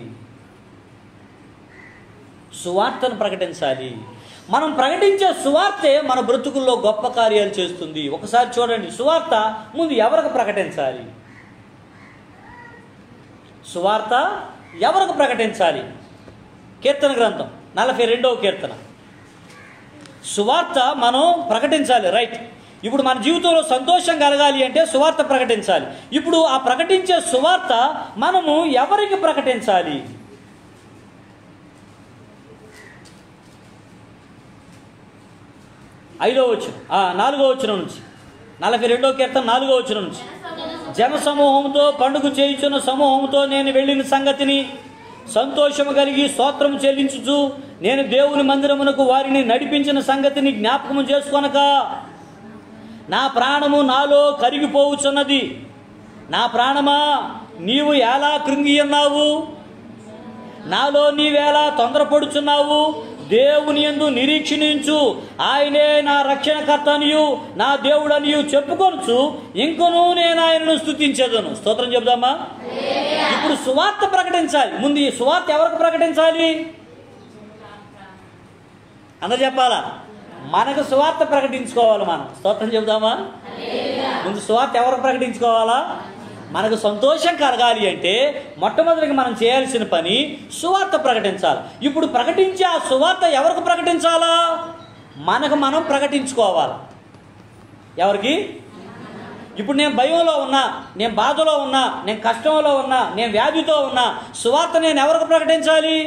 సువార్తను ప్రకటించాలి మనం ప్రకటించే సువార్తే మన బ్రతుకుల్లో గొప్ప కార్యాలు చేస్తుంది ఒకసారి చూడండి సువార్త ముందు ఎవరికి ప్రకటించాలి సువార్త ఎవరికి ప్రకటించాలి కీర్తన గ్రంథం నలభై రెండవ కీర్తన సువార్త మనం ప్రకటించాలి రైట్ ఇప్పుడు మన జీవితంలో సంతోషం కలగాలి అంటే సువార్త ప్రకటించాలి ఇప్పుడు ఆ ప్రకటించే సువార్త మనము ఎవరికి ప్రకటించాలి ఐదో వచ్చిన నాలుగో వచ్చిన నుంచి నలభై రెండో కీర్తన నాలుగో వచ్చిన నుంచి జన సమూహంతో పండుగ చేయించున్న సమూహంతో నేను వెళ్ళిన సంగతిని సంతోషము కలిగి స్తోత్రం చెల్లించుచు నేను దేవుని మందిరమునకు వారిని నడిపించిన సంగతిని జ్ఞాపకము చేసుకొనక నా ప్రాణము నాలో కరిగిపోవుచున్నది నా ప్రాణమా నీవు ఎలా కృంగి ఉన్నావు నాలో నీవేలా తొందరపడుచున్నావు దేవుని ఎందు నిరీక్షణించు ఆయనే నా రక్షణకర్తనియు నా దేవుడనియు చెప్పుకొనుచు ఇంకనూ నేను ఆయనను స్తుతించదను స్తోత్రం చెబుదామా ఇప్పుడు సువార్త ప్రకటించాలి ముందు ఈ సువార్త ఎవరికి ప్రకటించాలి అందరు చెప్పాలా మనకు సువార్త ప్రకటించుకోవాలి మనం స్తోత్రం చెబుదామా ముందు సువార్త ఎవరికి ప్రకటించుకోవాలా మనకు సంతోషం కలగాలి అంటే మొట్టమొదటిగా మనం చేయాల్సిన పని సువార్త ప్రకటించాలి ఇప్పుడు ప్రకటించే ఆ సువార్త ఎవరికి ప్రకటించాలా మనకు మనం ప్రకటించుకోవాలి ఎవరికి ఇప్పుడు నేను భయంలో ఉన్నా నేను బాధలో ఉన్నా నేను కష్టంలో ఉన్నా నేను వ్యాధితో ఉన్నా సువార్త నేను ఎవరికి ప్రకటించాలి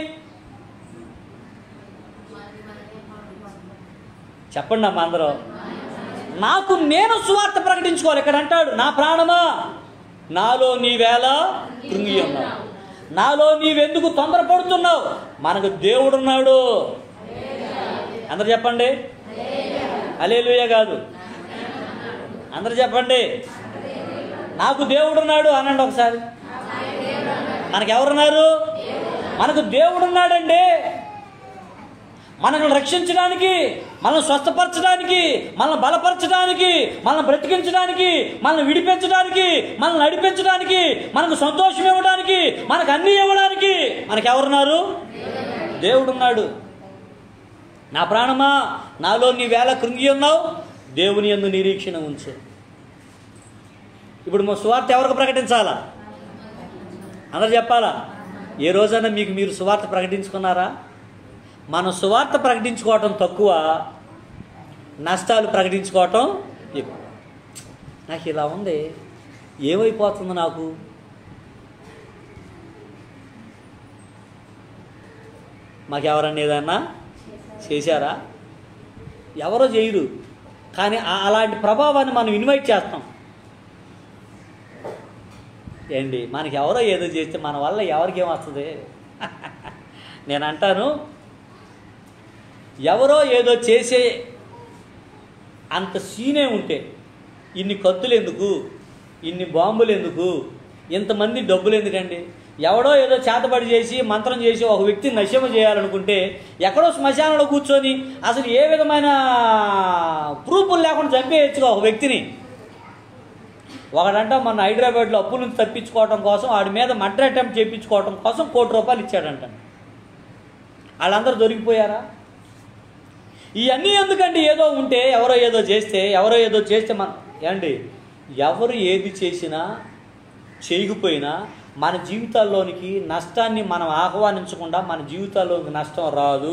చెప్పండి అమ్మా అందరూ నాకు నేను సువార్త ప్రకటించుకోవాలి ఇక్కడ అంటాడు నా ప్రాణమా నాలో నీవేళ కృంగి ఉన్నావు నాలో నీవెందుకు తొందరపడుతున్నావు మనకు దేవుడున్నాడు అందరు చెప్పండి అలేలుయ కాదు అందరు చెప్పండి నాకు దేవుడున్నాడు అనండి ఒకసారి మనకు ఎవరున్నారు మనకు దేవుడున్నాడండి మనల్ని రక్షించడానికి మనల్ని స్వస్థపరచడానికి మనల్ని బలపరచడానికి మనల్ని బ్రతికించడానికి మనల్ని విడిపించడానికి మనల్ని నడిపించడానికి మనకు సంతోషం ఇవ్వడానికి మనకు అన్నీ ఇవ్వడానికి మనకు ఎవరున్నారు దేవుడున్నాడు నా ప్రాణమా నాలో నీ వేళ కృంగి ఉన్నావు దేవుని ఎందు నిరీక్షణ ఉంచు ఇప్పుడు మా సువార్త ఎవరికి ప్రకటించాలా అందరు చెప్పాలా ఏ రోజైనా మీకు మీరు సువార్త ప్రకటించుకున్నారా మనం సువార్త ప్రకటించుకోవటం తక్కువ నష్టాలు ప్రకటించుకోవటం ఎక్కువ నాకు ఇలా ఉంది ఏమైపోతుంది నాకు మాకెవరన్నా ఏదన్నా చేశారా ఎవరో చేయరు కానీ ఆ- అలాంటి ప్రభావాన్ని మనం ఇన్వైట్ చేస్తాం ఏంటి మనకి ఎవరో ఏదో చేస్తే మన వల్ల ఎవరికి ఏమొస్తుంది నేను అంటాను ఎవరో ఏదో చేసే అంత సీనే ఉంటే ఇన్ని కత్తులు ఎందుకు ఇన్ని బాంబులు ఎందుకు ఇంతమంది డబ్బులు ఎందుకండి ఎవడో ఏదో చేతబడి చేసి మంత్రం చేసి ఒక వ్యక్తిని నశ్యమ చేయాలనుకుంటే ఎక్కడో శ్మశానంలో కూర్చొని అసలు ఏ విధమైన ప్రూఫ్లు లేకుండా చంపేయచ్చుగా ఒక వ్యక్తిని ఒకడంట మన హైదరాబాద్లో అప్పుల నుంచి తప్పించుకోవడం కోసం వాడి మీద మర్డర్ అటెంప్ట్ చేయించుకోవడం కోసం కోటి రూపాయలు ఇచ్చాడంట వాళ్ళందరూ దొరికిపోయారా ఇవన్నీ ఎందుకండి ఏదో ఉంటే ఎవరో ఏదో చేస్తే ఎవరో ఏదో చేస్తే మన ఏమండి ఎవరు ఏది చేసినా చేయకపోయినా మన జీవితాల్లోనికి నష్టాన్ని మనం ఆహ్వానించకుండా మన జీవితాల్లోకి నష్టం రాదు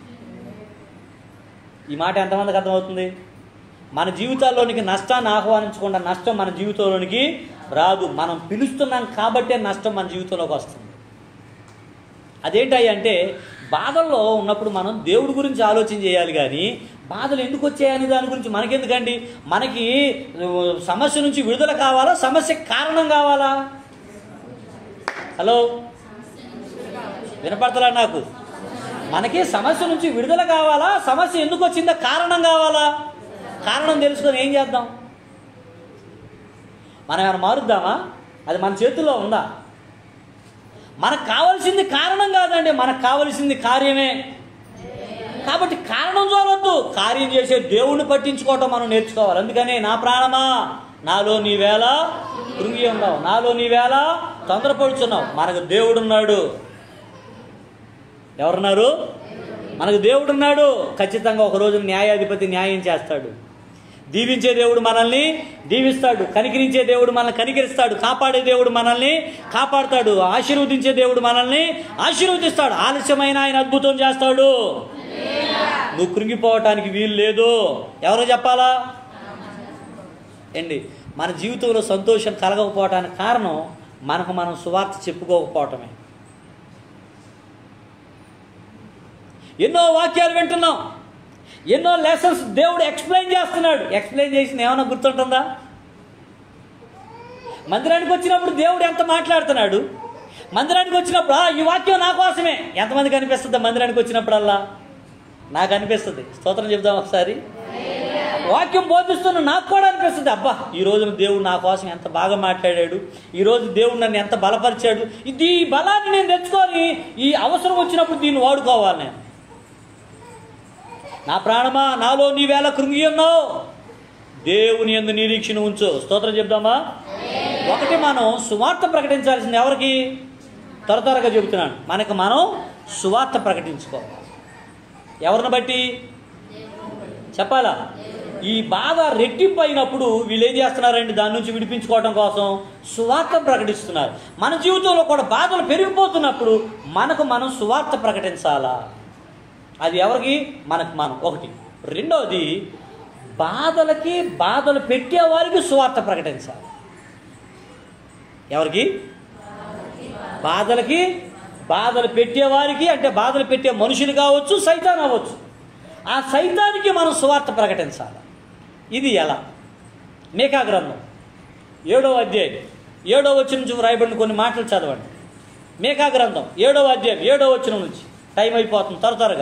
ఈ మాట ఎంతమందికి అర్థమవుతుంది మన జీవితాల్లోనికి నష్టాన్ని ఆహ్వానించకుండా నష్టం మన జీవితంలోనికి రాదు మనం పిలుస్తున్నాం కాబట్టే నష్టం మన జీవితంలోకి వస్తుంది అదేంటయ్య అంటే బాధల్లో ఉన్నప్పుడు మనం దేవుడి గురించి ఆలోచన చేయాలి కానీ బాధలు ఎందుకు వచ్చాయని దాని గురించి మనకెందుకండి మనకి ఉ, సమస్య నుంచి విడుదల కావాలా సమస్య కారణం కావాలా హలో వినపడతలా నాకు మనకి సమస్య నుంచి విడుదల కావాలా సమస్య ఎందుకు వచ్చిందో కారణం కావాలా కారణం తెలుసుకొని ఏం చేద్దాం మనం ఏమైనా మారుద్దామా అది మన చేతుల్లో ఉందా మనకు కావలసింది కారణం కాదండి మనకు కావలసింది కార్యమే కాబట్టి కారణం చూడవద్దు కార్యం చేసే దేవుణ్ణి పట్టించుకోవటం మనం నేర్చుకోవాలి అందుకని నా ప్రాణమా నాలో నీ వేళ కృంగి ఉన్నావు నాలో నీ వేళ తొందరపడుచున్నావు మనకు దేవుడున్నాడు ఎవరున్నారు మనకు దేవుడున్నాడు ఖచ్చితంగా ఒక రోజు న్యాయాధిపతి న్యాయం చేస్తాడు దీవించే దేవుడు మనల్ని దీవిస్తాడు కనికరించే దేవుడు మనల్ని కనికరిస్తాడు కాపాడే దేవుడు మనల్ని కాపాడుతాడు ఆశీర్వదించే దేవుడు మనల్ని ఆశీర్వదిస్తాడు ఆలస్యమైన ఆయన అద్భుతం చేస్తాడు నువ్వు కృంగిపోవటానికి వీలు లేదు ఎవరో చెప్పాలా ఏండి మన జీవితంలో సంతోషం కలగకపోవటానికి కారణం మనకు మనం సువార్త చెప్పుకోకపోవటమే ఎన్నో వాక్యాలు వింటున్నాం ఎన్నో లెసన్స్ దేవుడు ఎక్స్ప్లెయిన్ చేస్తున్నాడు ఎక్స్ప్లెయిన్ చేసిన ఏమైనా గుర్తుంటుందా మందిరానికి వచ్చినప్పుడు దేవుడు ఎంత మాట్లాడుతున్నాడు మందిరానికి వచ్చినప్పుడు "ఆ, ఈ వాక్యం నా కోసమే ఎంతమందికి అనిపిస్తుంది మందిరానికి వచ్చినప్పుడల్లా నాకు అనిపిస్తుంది స్తోత్రం చెప్దాం ఒకసారి వాక్యం బోధిస్తున్న నాకు కూడా అనిపిస్తుంది అబ్బా ఈ రోజున దేవుడు నా కోసం ఎంత బాగా మాట్లాడాడు ఈ రోజు దేవుడు నన్ను ఎంత బలపరిచాడు ఇది ఈ బలాన్ని నేను తెచ్చుకొని ఈ అవసరం వచ్చినప్పుడు దీన్ని వాడుకోవాలి నేను నా ప్రాణమా నాలో నీ వేళ కృంగి ఉన్నావు దేవుని ఎందు నిరీక్షణ ఉంచు స్తోత్రం చెప్దామా ఒకటి మనం సువార్త ప్రకటించాల్సింది ఎవరికి త్వర త్వరగా చెబుతున్నాను మనకు మనం సువార్త ప్రకటించుకోవాలి ఎవరిని బట్టి చెప్పాలా ఈ బాధ రెట్టింపు అయినప్పుడు వీళ్ళు ఏం చేస్తున్నారండి దాని నుంచి విడిపించుకోవడం కోసం సువార్త ప్రకటిస్తున్నారు మన జీవితంలో కూడా బాధలు పెరిగిపోతున్నప్పుడు మనకు మనం సువార్త ప్రకటించాలా అది ఎవరికి మనకు మనం ఒకటి రెండవది బాధలకి బాధలు పెట్టే వారికి సువార్త ప్రకటించాలి ఎవరికి బాధలకి బాధలు పెట్టేవారికి అంటే బాధలు పెట్టే మనుషులు కావచ్చు సైతాన్ అవ్వచ్చు ఆ సైతానికి మనం సువార్త ప్రకటించాలి ఇది ఎలా మేకా గ్రంథం ఏడవ అధ్యాయం ఏడవ వచ్చిన నుంచి వ్రాయబడిన కొన్ని మాటలు చదవండి మేకా గ్రంథం ఏడవ అధ్యాయం ఏడవ వచ్చిన నుంచి టైం అయిపోతుంది త్వర త్వరగా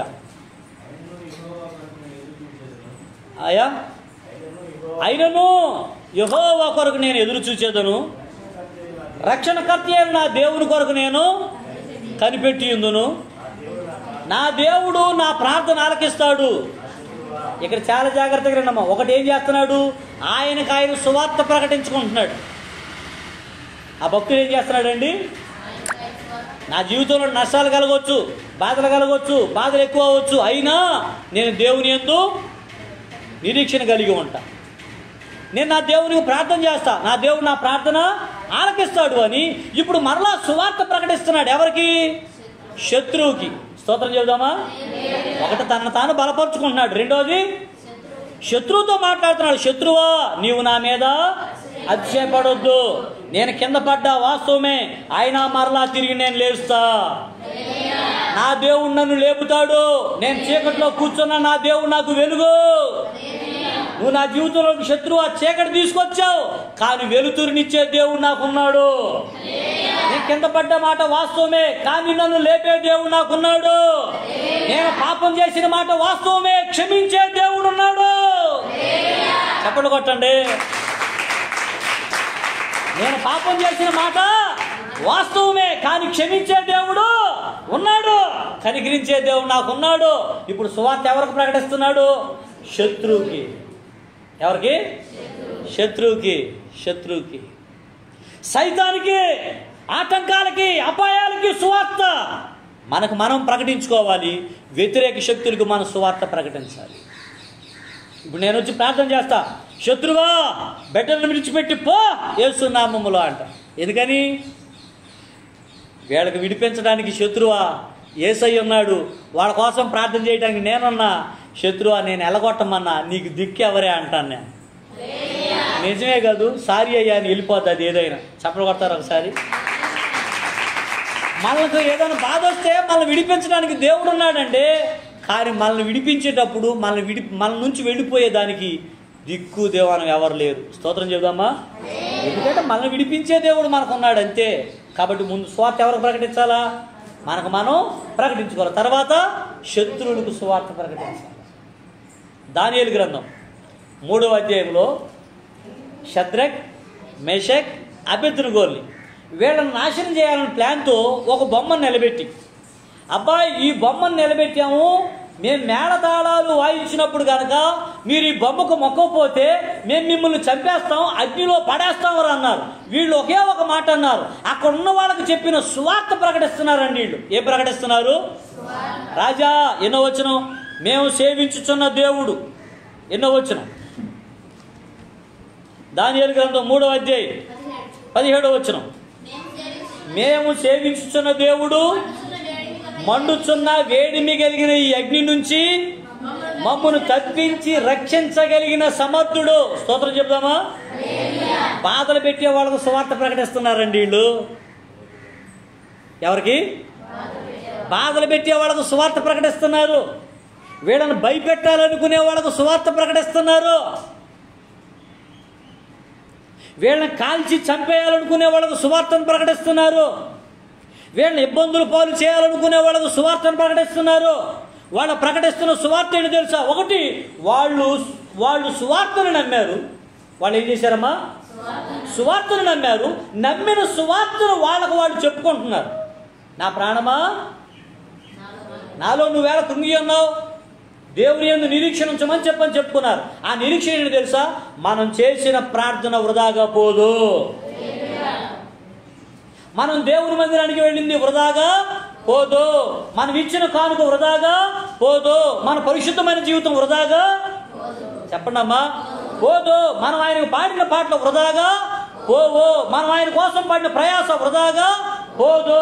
ఆయా అయినను యహోవా కొరకు నేను ఎదురు చూచేదను రక్షణకర్త అయిన నా దేవుని కొరకు నేను కనిపెట్టి ఉందును నా దేవుడు నా ప్రార్థన ఆలకిస్తాడు ఇక్కడ చాలా జాగ్రత్తగా విన్నమ్మా ఒకటి ఏం చేస్తున్నాడు ఆయనకు ఆయన సువార్త ప్రకటించుకుంటున్నాడు ఆ భక్తుడు ఏం చేస్తున్నాడండి నా జీవితంలో నష్టాలు కలగవచ్చు బాధలు కలగవచ్చు బాధలు ఎక్కువ అవ్వచ్చు అయినా నేను దేవుని ఎందు నిరీక్షణ కలిగి ఉంటా నేను నా దేవునికి ప్రార్థన చేస్తా నా దేవుడు నా ప్రార్థన ఆలకిస్తాడు అని ఇప్పుడు మరలా సువార్త ప్రకటిస్తున్నాడు ఎవరికి శత్రువుకి స్తోత్రం చెబుదామా ఒకటి తనను తాను బలపరుచుకుంటున్నాడు రెండోది శత్రువుతో మాట్లాడుతున్నాడు శత్రువా నీవు నా మీద అతిశయపడొద్దు నేను కింద పడ్డా వాస్తవమే అయినా మరలా తిరిగి నేను లేస్తా నా దేవుడు నన్ను లేపుతాడు నేను చీకట్లో కూర్చున్నా నా దేవుడు నాకు వెలుగు నువ్వు నా జీవితంలో శత్రువు ఆ చీకటి తీసుకొచ్చావు కానీ వెలుతురునిచ్చే దేవుడు నాకున్నాడు నేను కింద పడ్డ మాట వాస్తవమే కానీ నన్ను లేపే దేవుడు నాకున్నాడు నేను పాపం చేసిన మాట వాస్తవమే క్షమించే దేవుడు ఉన్నాడు చెప్పండి కొట్టండి నేను పాపం చేసిన మాట వాస్తవమే కానీ క్షమించే దేవుడు ఉన్నాడు కనికరించే దేవుడు నాకు ఉన్నాడు ఇప్పుడు సువార్త ఎవరికి ప్రకటిస్తున్నాడు శత్రువుకి ఎవరికి శత్రువుకి శత్రువుకి సైతానికి ఆటంకాలకి అపాయాలకి సువార్త మనకు మనం ప్రకటించుకోవాలి వ్యతిరేక శక్తులకు మన సువార్త ప్రకటించాలి ఇప్పుడు నేను వచ్చి ప్రార్థన చేస్తా శత్రువా బిడ్డలను విడిచిపెట్టి పో ఏసునామములో అంట ఎందుకని వీళ్ళకి విడిపించడానికి శత్రువా ఏసై ఉన్నాడు వాళ్ళ కోసం ప్రార్థన చేయడానికి నేనున్నా శత్రువా నేను ఎలగొట్టమన్నా నీకు దిక్కు ఎవరే అంటాను నేను నిజమే కాదు సారీ అయ్యా అని వెళ్ళిపోతుంది ఏదైనా చప్పలు కొడతారు ఒకసారి మనకు ఏదైనా బాధ వస్తే మనల్ని విడిపించడానికి దేవుడు ఉన్నాడండి కానీ మనల్ని విడిపించేటప్పుడు మనల్ని విడి మన నుంచి వెళ్ళిపోయేదానికి దిక్కు దేవానం ఎవరు లేరు స్తోత్రం చెబుదామా ఎందుకంటే మనల్ని విడిపించే దేవుడు మనకు ఉన్నాడు అంతే కాబట్టి ముందు స్వార్థ ఎవరికి ప్రకటించాలా మనకు మనం ప్రకటించుకోవాలి తర్వాత శత్రువులకు సువార్త ప్రకటించాలి దానియేలు గ్రంథం మూడవ అధ్యాయంలో షద్రక్ మెషక్ అభ్యర్థునుగోల్ని వీళ్ళని నాశనం చేయాలని ప్లాన్తో ఒక బొమ్మను నిలబెట్టి అబ్బాయి ఈ బొమ్మను నిలబెట్టాము మేము మేళతాళాలు వాయించినప్పుడు కనుక మీరు ఈ బొమ్మకు మొక్కకపోతే మేము మిమ్మల్ని చంపేస్తాం అగ్నిలో పడేస్తాం అని అన్నారు వీళ్ళు ఒకే ఒక మాట అన్నారు అక్కడ ఉన్న వాళ్ళకి చెప్పిన సువార్త ప్రకటిస్తున్నారండి వీళ్ళు ఏం ప్రకటిస్తున్నారు రాజా ఎన్నో వచ్చిన మేము సేవించుచున్న దేవుడు ఎన్నో వచ్చిన దాని గ్రంథం మూడో అధ్యాయం పదిహేడో వచ్చిన మేము సేవించుచున్న దేవుడు మండుచున్న వేడిమి కలిగిన ఈ అగ్ని నుంచి మమ్మను తప్పించి రక్షించగలిగిన సమర్థుడు స్తోత్రం చెప్దామా బాధలు పెట్టే వాళ్ళకు సువార్త ప్రకటిస్తున్నారండి వీళ్ళు ఎవరికి బాధలు పెట్టే వాళ్ళకు సువార్త ప్రకటిస్తున్నారు వీళ్ళని భయపెట్టాలనుకునే వాళ్ళకు సువార్త ప్రకటిస్తున్నారు వీళ్ళని కాల్చి చంపేయాలనుకునే వాళ్ళకు సువార్తను ప్రకటిస్తున్నారు వీళ్ళని ఇబ్బందులు పాలు చేయాలనుకునే వాళ్ళకు సువార్తను ప్రకటిస్తున్నారు వాళ్ళు ప్రకటిస్తున్న సువార్త ఏంటి తెలుసా ఒకటి వాళ్ళు వాళ్ళు సువార్తను నమ్మారు వాళ్ళు ఏం చేశారమ్మా సువార్తను నమ్మారు నమ్మిన సువార్తను వాళ్ళకు వాళ్ళు చెప్పుకుంటున్నారు నా ప్రాణమా నాలో నువ్వేళ కృంగి ఉన్నావు దేవుని ఎందు నిరీక్షణ ఉంచమని చెప్పని చెప్పుకున్నారు ఆ నిరీక్షణ ఏంటి తెలుసా మనం చేసిన ప్రార్థన వృధాగా పోదు మనం దేవుని మందిరానికి వెళ్ళింది వృధాగా పోదు మనం ఇచ్చిన కానుక వృధాగా పోదు మన పరిశుద్ధమైన జీవితం వృధాగా చెప్పండి అమ్మా పోదు మనం ఆయనకు పాడిన పాటలు వృధాగా పోవు మనం ఆయన కోసం పడిన ప్రయాస వృధాగా పోదు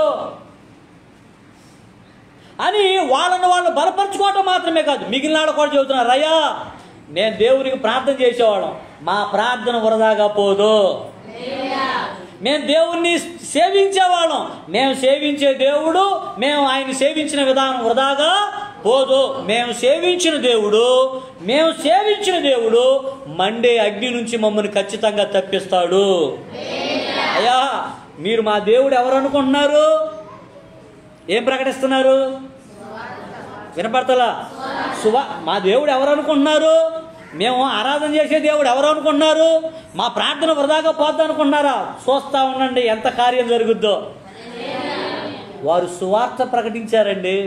అని వాళ్ళని వాళ్ళు బలపరచుకోవటం మాత్రమే కాదు మిగిలిన వాళ్ళు కూడా చెబుతున్నారు అయ్యా నేను దేవునికి ప్రార్థన చేసేవాళ్ళం మా ప్రార్థన వృధాగా పోదు మేము దేవుణ్ణి సేవించేవాళ్ళం మేము సేవించే దేవుడు మేము ఆయన సేవించిన విధానం వృధాగా పోదు మేము సేవించిన దేవుడు మేము సేవించిన దేవుడు మండే అగ్ని నుంచి మమ్మల్ని ఖచ్చితంగా తప్పిస్తాడు అయ్యా మీరు మా దేవుడు ఎవరు అనుకుంటున్నారు ఏం ప్రకటిస్తున్నారు వినపడతలా సువా మా దేవుడు ఎవరు అనుకుంటున్నారు మేము ఆరాధన చేసే దేవుడు ఎవరు అనుకుంటున్నారు మా ప్రార్థన వృధాగా పోద్ది అనుకుంటున్నారా చూస్తా ఉండండి ఎంత కార్యం జరుగుద్దో వారు సువార్త ప్రకటించారండి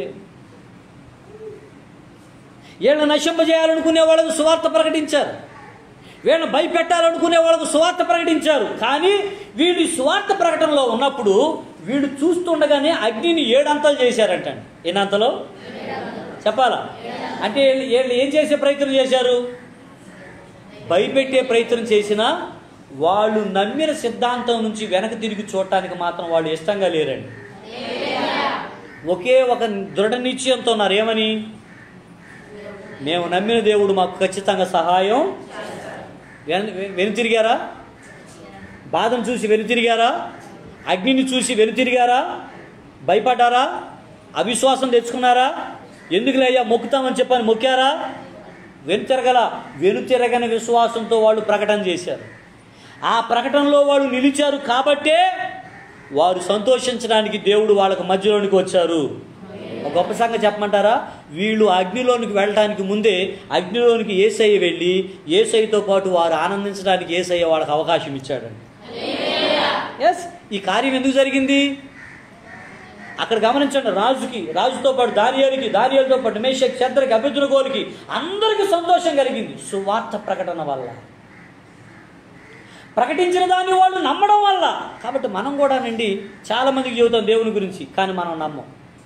వీళ్ళని నశింపజేయాలనుకునే వాళ్ళకు సువార్త ప్రకటించారు వీళ్ళని భయపెట్టాలనుకునే వాళ్ళకు సువార్త ప్రకటించారు కానీ వీళ్ళు ఈ సువార్త ప్రకటనలో ఉన్నప్పుడు వీళ్ళు చూస్తుండగానే అగ్నిని ఏడంతలు చేశారంటండి ఎన్నంతలో చెప్పాలా అంటే వీళ్ళు వీళ్ళు ఏం చేసే ప్రయత్నం చేశారు భయపెట్టే ప్రయత్నం చేసినా వాళ్ళు నమ్మిన సిద్ధాంతం నుంచి వెనక తిరిగి చూడటానికి మాత్రం వాళ్ళు ఇష్టంగా లేరండి ఒకే ఒక దృఢ నిశ్చయంతో ఉన్నారు ఏమని మేము నమ్మిన దేవుడు మాకు ఖచ్చితంగా సహాయం వెను వెనుతిరిగారా బాధను చూసి వెనుతిరిగారా అగ్నిని చూసి వెనుతిరిగారా భయపడ్డారా అవిశ్వాసం తెచ్చుకున్నారా ఎందుకులయ్యా మొక్కుతామని చెప్పని మొక్కారా వెనుతిరగల వెనుతిరగని విశ్వాసంతో వాళ్ళు ప్రకటన చేశారు ఆ ప్రకటనలో వాళ్ళు నిలిచారు కాబట్టే వారు సంతోషించడానికి దేవుడు వాళ్ళకు మధ్యలోనికి వచ్చారు ఒక గొప్ప సంగతి చెప్పమంటారా వీళ్ళు అగ్నిలోనికి వెళ్ళడానికి ముందే అగ్నిలోనికి ఏసయ్య వెళ్ళి ఏసయ్యతో పాటు వారు ఆనందించడానికి ఏసయ్య వాళ్ళకి అవకాశం ఇచ్చాడండి ఎస్ ఈ కార్యం ఎందుకు జరిగింది అక్కడ గమనించండి రాజుకి రాజుతో పాటు దానియాలకి దానియాలతో పాటు మేషక్ చంద్రకి అభిద్రగోలికి అందరికీ సంతోషం కలిగింది సువార్త ప్రకటన వల్ల ప్రకటించిన దాన్ని వాళ్ళు నమ్మడం వల్ల కాబట్టి మనం కూడా నండి చాలా మందికి చెబుతాం దేవుని గురించి కానీ మనం నమ్మం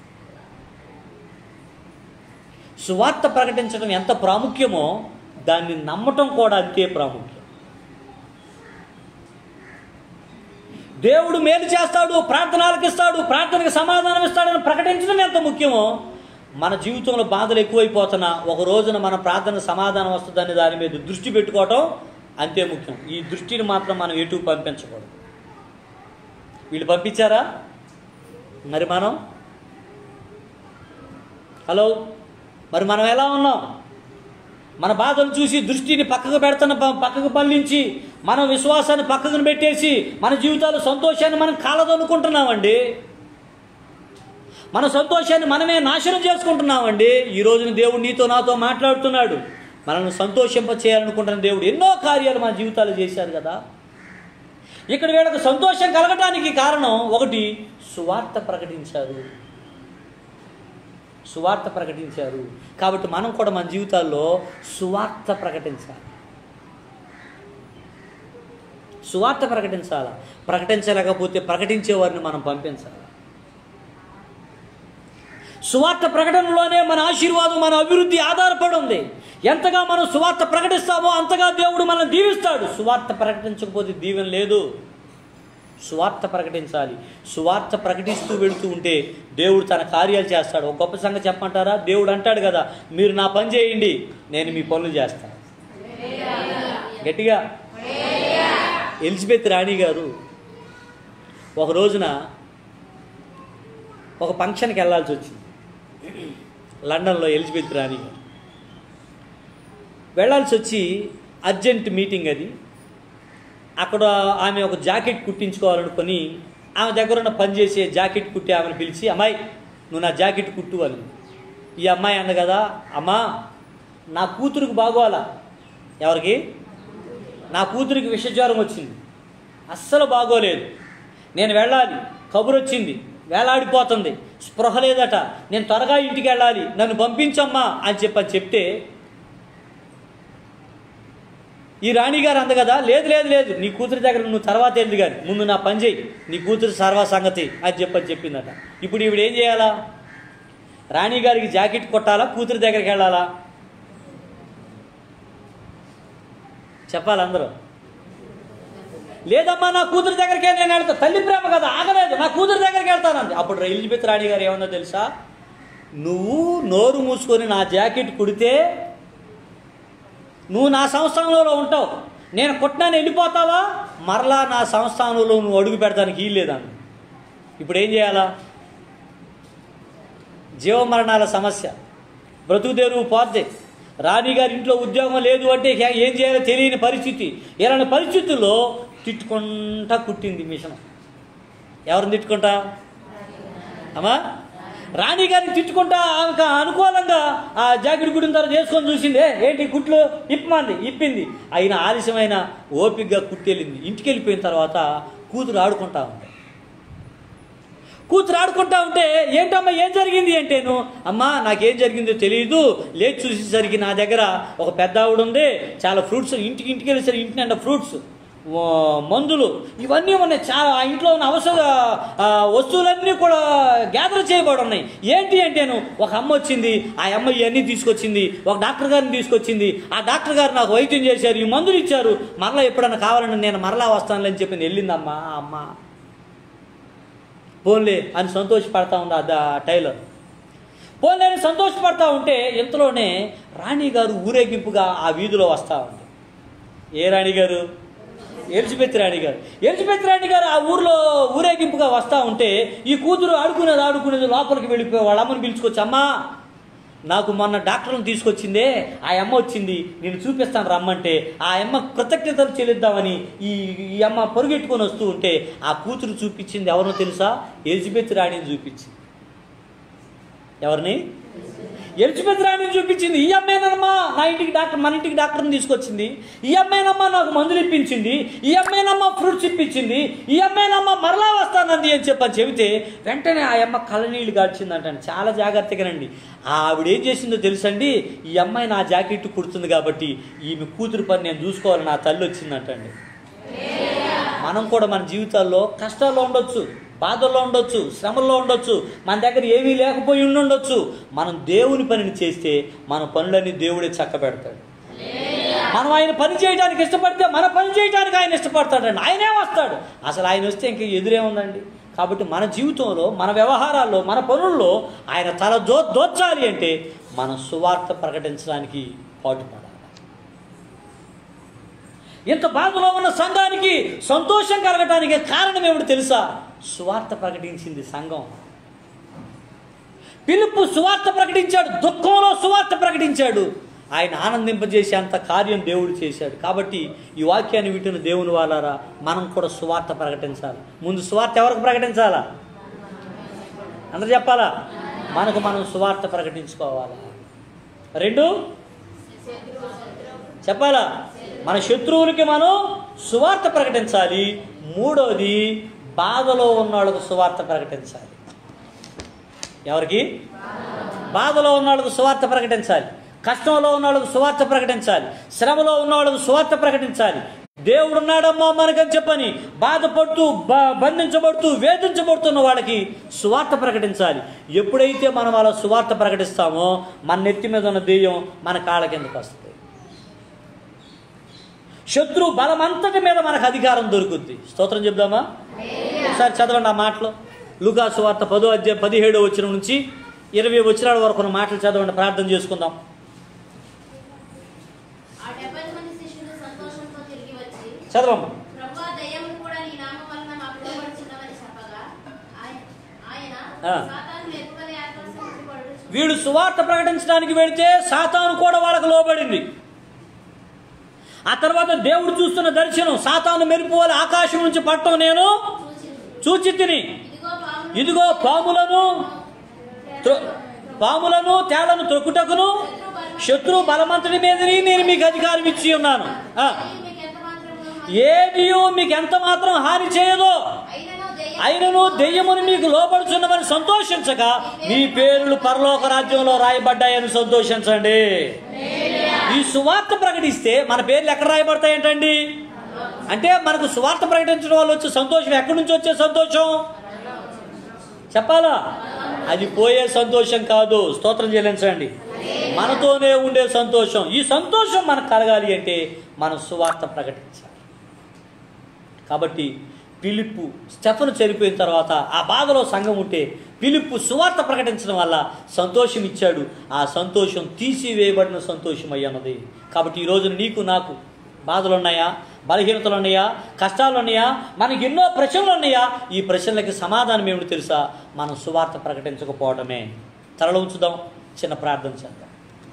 సువార్త ప్రకటించడం ఎంత ప్రాముఖ్యమో దాన్ని నమ్మటం కూడా అంతే ప్రాముఖ్యం దేవుడు మేలు చేస్తాడు ప్రార్థనలకు ఇస్తాడు ప్రార్థనకు సమాధానం ఇస్తాడని ప్రకటించడం ఎంత ముఖ్యమో మన జీవితంలో బాధలు ఎక్కువైపోతున్నా ఒక రోజున మన ప్రార్థన సమాధానం వస్తుందని దాని మీద దృష్టి పెట్టుకోవటం అంతే ముఖ్యం ఈ దృష్టిని మాత్రం మనం ఎటు పంపించకూడదు వీళ్ళు పంపించారా మరి మనం హలో మరి మనం ఎలా ఉన్నాం మన బాధలు చూసి దృష్టిని పక్కకు పెడుతున్న ప- పక్కకు పల్లించి మన విశ్వాసాన్ని పక్కకు పెట్టేసి మన జీవితాలు సంతోషాన్ని మనం కాలదనుకుంటున్నామండి మన సంతోషాన్ని మనమే నాశనం చేసుకుంటున్నామండి ఈ రోజున దేవుడు నీతో నాతో మాట్లాడుతున్నాడు మనల్ని సంతోషింప చేయాలనుకుంటున్న దేవుడు ఎన్నో కార్యాలు మన జీవితాలు చేశారు కదా ఇక్కడ వీళ్ళకు సంతోషం కలగటానికి కారణం ఒకటి సువార్త ప్రకటించారు సువార్త ప్రకటించారు కాబట్టి మనం కూడా మన జీవితాల్లో సువార్త ప్రకటించాలి సువార్త ప్రకటించాలా ప్రకటించలేకపోతే ప్రకటించే వారిని మనం పంపించాలి సువార్త ప్రకటనలోనే మన ఆశీర్వాదం మన అభివృద్ధి ఆధారపడి ఉంది ఎంతగా మనం సువార్త ప్రకటిస్తామో అంతగా దేవుడు మనల్ని దీవిస్తాడు సువార్త ప్రకటించకపోతే దీవెన లేదు సువార్త ప్రకటించాలి సువార్త ప్రకటిస్తూ వెళుతూ ఉంటే దేవుడు తన కార్యాలు చేస్తాడు ఒక గొప్ప సంగతి చెప్పమంటారా దేవుడు అంటాడు కదా మీరు నా పని చేయండి నేను మీ పనులు చేస్తాను గట్టిగా ఎలిజబెత్ రాణి గారు ఒక రోజున ఒక ఫంక్షన్కి వెళ్ళాల్సి వచ్చింది లండన్లో ఎలిజబెత్ రాణి గారు వెళ్ళాల్సి వచ్చి అర్జెంట్ మీటింగ్ అది అక్కడ ఆమె ఒక జాకెట్ కుట్టించుకోవాలనుకొని ఆమె దగ్గర ఉన్న పని చేసే జాకెట్ కుట్టి ఆమెను పిలిచి అమ్మాయి నువ్వు నా జాకెట్ కుట్టు అని ఈ అమ్మాయి అంది కదా అమ్మా నా కూతురికి బాగోవాలా ఎవరికి నా కూతురికి విషజ్వరం వచ్చింది అస్సలు బాగోలేదు నేను వెళ్ళాలి కబురు వచ్చింది వేలాడిపోతుంది స్పృహ లేదట నేను త్వరగా ఇంటికి వెళ్ళాలి నన్ను పంపించమ్మా అని చెప్పని చెప్తే ఈ రాణిగారు అంద కదా లేదు లేదు లేదు నీ కూతురి దగ్గర నువ్వు తర్వాత వెళ్ళి కానీ ముందు నా పని చేయి నీ కూతురు సర్వ సంగతి అని చెప్పని చెప్పిందట ఇప్పుడు ఈవిడ ఏం చేయాలా రాణిగారికి జాకెట్ కొట్టాలా కూతురి దగ్గరికి వెళ్ళాలా చెప్పాలి అందరూ లేదమ్మా నా కూతురు దగ్గరికి నేను వెళ్తా తల్లి ప్రేమ కదా ఆగలేదు నా కూతురు దగ్గరికి వెళ్తానంది అప్పుడు ఎలిజబెత్ రాణి గారు ఏమన్నా తెలుసా నువ్వు నోరు మూసుకొని నా జాకెట్ కుడితే నువ్వు నా సంస్థానంలో ఉంటావు నేను కొట్టినాను వెళ్ళిపోతావా మరలా నా సంస్థానంలో నువ్వు అడుగు పెడతానికి వీల్లేదండి ఇప్పుడు ఏం చేయాలా జీవమరణాల సమస్య బ్రతుకు తెరువు పోద్ది రాణిగారి ఇంట్లో ఉద్యోగం లేదు అంటే ఇక ఏం చేయాలో తెలియని పరిస్థితి ఇలాంటి పరిస్థితుల్లో తిట్టుకుంటా కుట్టింది మిషన్ ఎవరిని తిట్టుకుంటా అమ్మా రాణిగారిని తిట్టుకుంటా ఆమెకు అనుకూలంగా ఆ జాకెట్ కుట్టిన తర్వాత వేసుకొని చూసింది "ఏ, ఏంటి కుట్లు ఇప్పమంది ఇప్పింది అయిన ఆలస్యమైన ఓపికగా కుట్టెళ్ళింది ఇంటికి వెళ్ళిపోయిన తర్వాత కూతురు ఆడుకుంటా ఉంది కూతురు ఆడుకుంటా ఉంటే ఏంటమ్మా ఏం జరిగింది అంటేను అమ్మా నాకేం జరిగిందో తెలియదు లేచి చూసేసరికి నా దగ్గర ఒక పెద్ద ఆవిడ ఉంది చాలా ఫ్రూట్స్ ఇంటికి ఇంటికి వెళ్ళేసరికి ఇంటి నిండా ఫ్రూట్స్ ఓ, మందులు ఇవన్నీ ఉన్నాయి చాలా ఆ ఇంట్లో ఉన్న అవసర ఆ, వస్తువులన్నీ కూడా గ్యాదర్ చేయబడి ఉన్నాయి ఏంటి అంటే నేను ఒక అమ్మ వచ్చింది ఆ అమ్మ ఇవన్నీ తీసుకొచ్చింది ఒక డాక్టర్ గారిని తీసుకొచ్చింది ఆ డాక్టర్ గారు నాకు వైద్యం చేశారు ఈ మందులు ఇచ్చారు మరలా ఎప్పుడన్నా కావాలని నేను మరలా వస్తానులే అని చెప్పి వెళ్ళిందమ్మా ఆ అమ్మ పోన్లే అని సంతోషపడతా ఉంది ఆ దా- టైలర్ పోన్లే అని సంతోషపడతా ఉంటే ఇంతలోనే రాణి గారు ఊరేగింపుగా ఆ వీధిలో వస్తూ ఉంది ఏ రాణి గారు ఎలిజబెత్ రాణి గారు ఎలిజబెత్ రాణి గారు ఆ ఊర్లో ఊరేగింపుగా వస్తూ ఉంటే ఈ కూతురు ఆడుకునేది ఆడుకునేది లోపలికి వెళ్ళిపోయి వాళ్ళ అమ్మని పిలుచుకొచ్చి అమ్మా నాకు మొన్న డాక్టర్ని తీసుకొచ్చిందే ఆ అమ్మ వచ్చింది నేను చూపిస్తాను రమ్మంటే ఆ అమ్మ కృతజ్ఞతలు చెల్లిద్దామని ఈ ఈ అమ్మ పొరుగెట్టుకొని వస్తూ ఉంటే ఆ కూతురు చూపించింది ఎవరో తెలుసా ఎలిజబెత్ రాణిని చూపించింది ఎవరిని ఎలిజబెత్ రాణిని చూపించింది ఈ అమ్మాయినమ్మా నా ఇంటికి డాక్టర్ మన ఇంటికి డాక్టర్ని తీసుకొచ్చింది ఈ అమ్మాయినమ్మా నాకు మందులు ఇప్పించింది ఈ అమ్మాయినమ్మా ఫ్రూట్స్ ఇప్పించింది ఈ అమ్మాయినమ్మా మరలా వస్తానంది అని చెప్పని చెబితే వెంటనే ఆ అమ్మ కళ్ళనీళ్ళు గాడ్చిందంట చాలా జాగ్రత్తగానండి ఆవిడ ఏం చేసిందో తెలుసండి ఈ అమ్మాయి నా జాకెట్ కుడుతుంది కాబట్టి ఈమె కూతురు పని నేను చూసుకోవాలి నా తల్లి వచ్చిందంటండి మనం కూడా మన జీవితాల్లో కష్టాల్లో ఉండొచ్చు బాధల్లో ఉండొచ్చు శ్రమల్లో ఉండొచ్చు మన దగ్గర ఏమీ లేకపోయి ఉండుండొచ్చు మనం దేవుని పనిని చేస్తే మన పనులన్నీ దేవుడే చక్కబెడతాడు మనం ఆయన పని చేయడానికి ఇష్టపడితే మన పని చేయడానికి ఆయన ఇష్టపడతాడండి ఆయనే వస్తాడు అసలు ఆయన వస్తే ఇంక ఎదురే ఉందండి కాబట్టి మన జీవితంలో మన వ్యవహారాల్లో మన పనుల్లో ఆయన తల దో దోచాలి అంటే మనం సువార్త ప్రకటించడానికి పాటుపడాలి ఇంత బాధలో ఉన్న సంఘానికి సంతోషం కలగటానికి కారణం ఏమిటి తెలుసా సువార్త ప్రకటించింది సంఘం పిలుపు సువార్త ప్రకటించాడు దుఃఖంలో సువార్త ప్రకటించాడు ఆయన ఆనందింపజేసే అంత కార్యం దేవుడు చేశాడు కాబట్టి ఈ వాక్యాన్ని వింటున్న దేవుని వాళ్ళారా మనం కూడా సువార్త ప్రకటించాలి ముందు సువార్త ఎవరికి ప్రకటించాలా అందరు చెప్పాలా మనకు మనం సువార్త ప్రకటించుకోవాలా రెండు చెప్పాలా మన శత్రువులకి మనం సువార్త ప్రకటించాలి మూడోది బాధలో ఉన్న వాళ్ళకు సువార్త ప్రకటించాలి ఎవరికి బాధలో ఉన్న వాళ్ళకు సువార్త ప్రకటించాలి కష్టంలో ఉన్న వాళ్ళకు సువార్త ప్రకటించాలి శ్రమలో ఉన్న వాళ్ళకు సువార్త ప్రకటించాలి దేవుడు ఉన్నాడమ్మా మనకని చెప్పని బాధపడుతూ బ- బంధించబడుతూ వేధించబడుతున్న వాళ్ళకి సువార్త ప్రకటించాలి ఎప్పుడైతే మనం అలా సువార్త ప్రకటిస్తామో మన నెత్తి మీద ఉన్న దెయ్యం మన కాళ్ళ కిందకు వస్తుంది శత్రు బలమంతటి మీద మనకు అధికారం దొరుకుద్ది స్తోత్రం చెప్దామా ఒకసారి చదవండి ఆ మాటలు లూకాసు వార్త పదో అధ్యాయం పదిహేడో వచ్చిన నుంచి ఇరవై వచ్చినాల వరకు ఉన్న మాటలు చదవండి ప్రార్థన చేసుకుందాం ఆ డెబ్బై మంది శిష్యులు సంతోషంతో తిరిగి వచ్చి చదవమ్మా ప్రభువా దయ్యములు కూడా నీ నామం వలన మాకు లోబడుచున్నవని చెప్పగా ఆయ- ఆయన ఆ. సాతాను మెరుగువలే ఆకర్షించబడుచు వీడు సువార్త ప్రకటించడానికి వెళితే సాతాను కూడా వాళ్ళకు లోబడింది ఆ తర్వాత దేవుడు చూస్తున్న దర్శనం సాతాను మెరుపు వల్ల ఆకాశం నుంచి పట్టం నేను సూచించు చూచి తిని ఇదిగో పాములు ఇదిగో పాములను త్రొ- పాములను తేళ్లను త్రొక్కుటకును శత్రు బలమంతుడి మీదని నేను మీకు అధికారం ఇచ్చి ఉన్నాను ఆ. మీకు ఎంత మాత్రము ఏదియు మీకు ఎంత మాత్రం హాని చేయదో అయినను దయ్యం అయినను దెయ్యమును మీకు లోపడుచున్నవని సంతోషించక మీ పేర్లు పరలోక రాజ్యంలో రాయబడ్డాయని సంతోషించండి ఈ సువార్త ప్రకటిస్తే మన పేర్లు ఎక్కడ రాయబడతాయంటండి అంటే మనకు సువార్త ప్రకటించడం వల్ల వచ్చే సంతోషం ఎక్కడి నుంచి వచ్చే సంతోషం చెప్పాలా అది పోయే సంతోషం కాదు స్తోత్రం చెల్లించండి మనతోనే ఉండే సంతోషం ఈ సంతోషం మనకు కలగాలి అంటే మనం సువార్త ప్రకటించాలి కాబట్టి పిలుపు స్టెఫను చనిపోయిన తర్వాత ఆ బాధలో సంఘం ఉంటే పిలుపు సువార్త ప్రకటించడం వల్ల సంతోషం ఇచ్చాడు ఆ సంతోషం తీసివేయబడిన సంతోషం అయ్యన్నది కాబట్టి ఈ రోజున నీకు నాకు బాధలు ఉన్నాయా బలహీనతలు ఉన్నాయా కష్టాలు ఉన్నాయా మనకి ఎన్నో ప్రశ్నలు ఉన్నాయా ఈ ప్రశ్నలకి సమాధానం ఏమిటి తెలుసా మనం సువార్త ప్రకటించకపోవడమే తరలో ఉంచుదాం చిన్న ప్రార్థన చేద్దాం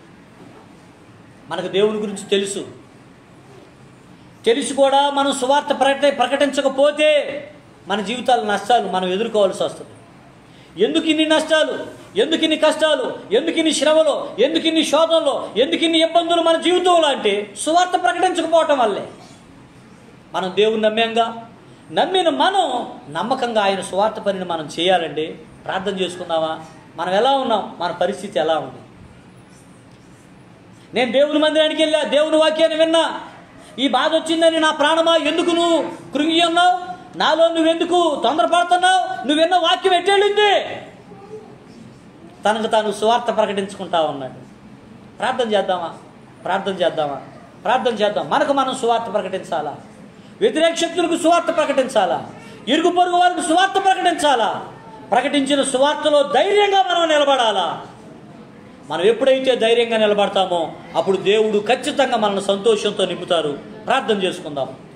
మనకు దేవుని గురించి తెలుసు తెలిసి కూడా మనం సువార్త ప్రకట ప్రకటించకపోతే మన జీవితాల నష్టాలు మనం ఎదుర్కోవాల్సి వస్తుంది ఎందుకు ఇన్ని నష్టాలు ఎందుకు ఇన్ని కష్టాలు ఎందుకు ఇన్ని శ్రమలు ఎందుకు ఇన్ని శోధనలు ఎందుకు ఇన్ని ఇబ్బందులు మన జీవితంలో అంటే సువార్త ప్రకటించకపోవటం వల్లే మనం దేవుని నమ్మాంగా నమ్మిన మనం నమ్మకంగా ఆయన సువార్త పనిని మనం చేయాలండి ప్రార్థన చేసుకుందామా మనం ఎలా ఉన్నాం మన పరిస్థితి ఎలా ఉంది నేను దేవుని మందిరానికి వెళ్ళా దేవుని వాక్యాన్ని విన్నా ఈ బాధ వచ్చిందని నా ప్రాణమా ఎందుకు నువ్వు కృంగి ఉన్నావు నాలో నువ్వెందుకు తొందరపడుతున్నావు నువ్వెన్న వాక్యం ఎట్టెళ్ళింది తనకు తాను సువార్త ప్రకటించుకుంటా ఉన్నాడు ప్రార్థన చేద్దామా ప్రార్థన చేద్దామా ప్రార్థన చేద్దాం మనకు మనం సువార్త ప్రకటించాలా వ్యతిరేక శక్తులకు సువార్త ప్రకటించాలా ఇరుగు పొరుగు వారికి సువార్త ప్రకటించాలా ప్రకటించిన సువార్తలో ధైర్యంగా మనం నిలబడాలా మనం ఎప్పుడైతే ధైర్యంగా నిలబడతామో అప్పుడు దేవుడు ఖచ్చితంగా మనల్ని సంతోషంతో నింపుతారు ప్రార్థన చేసుకుందాం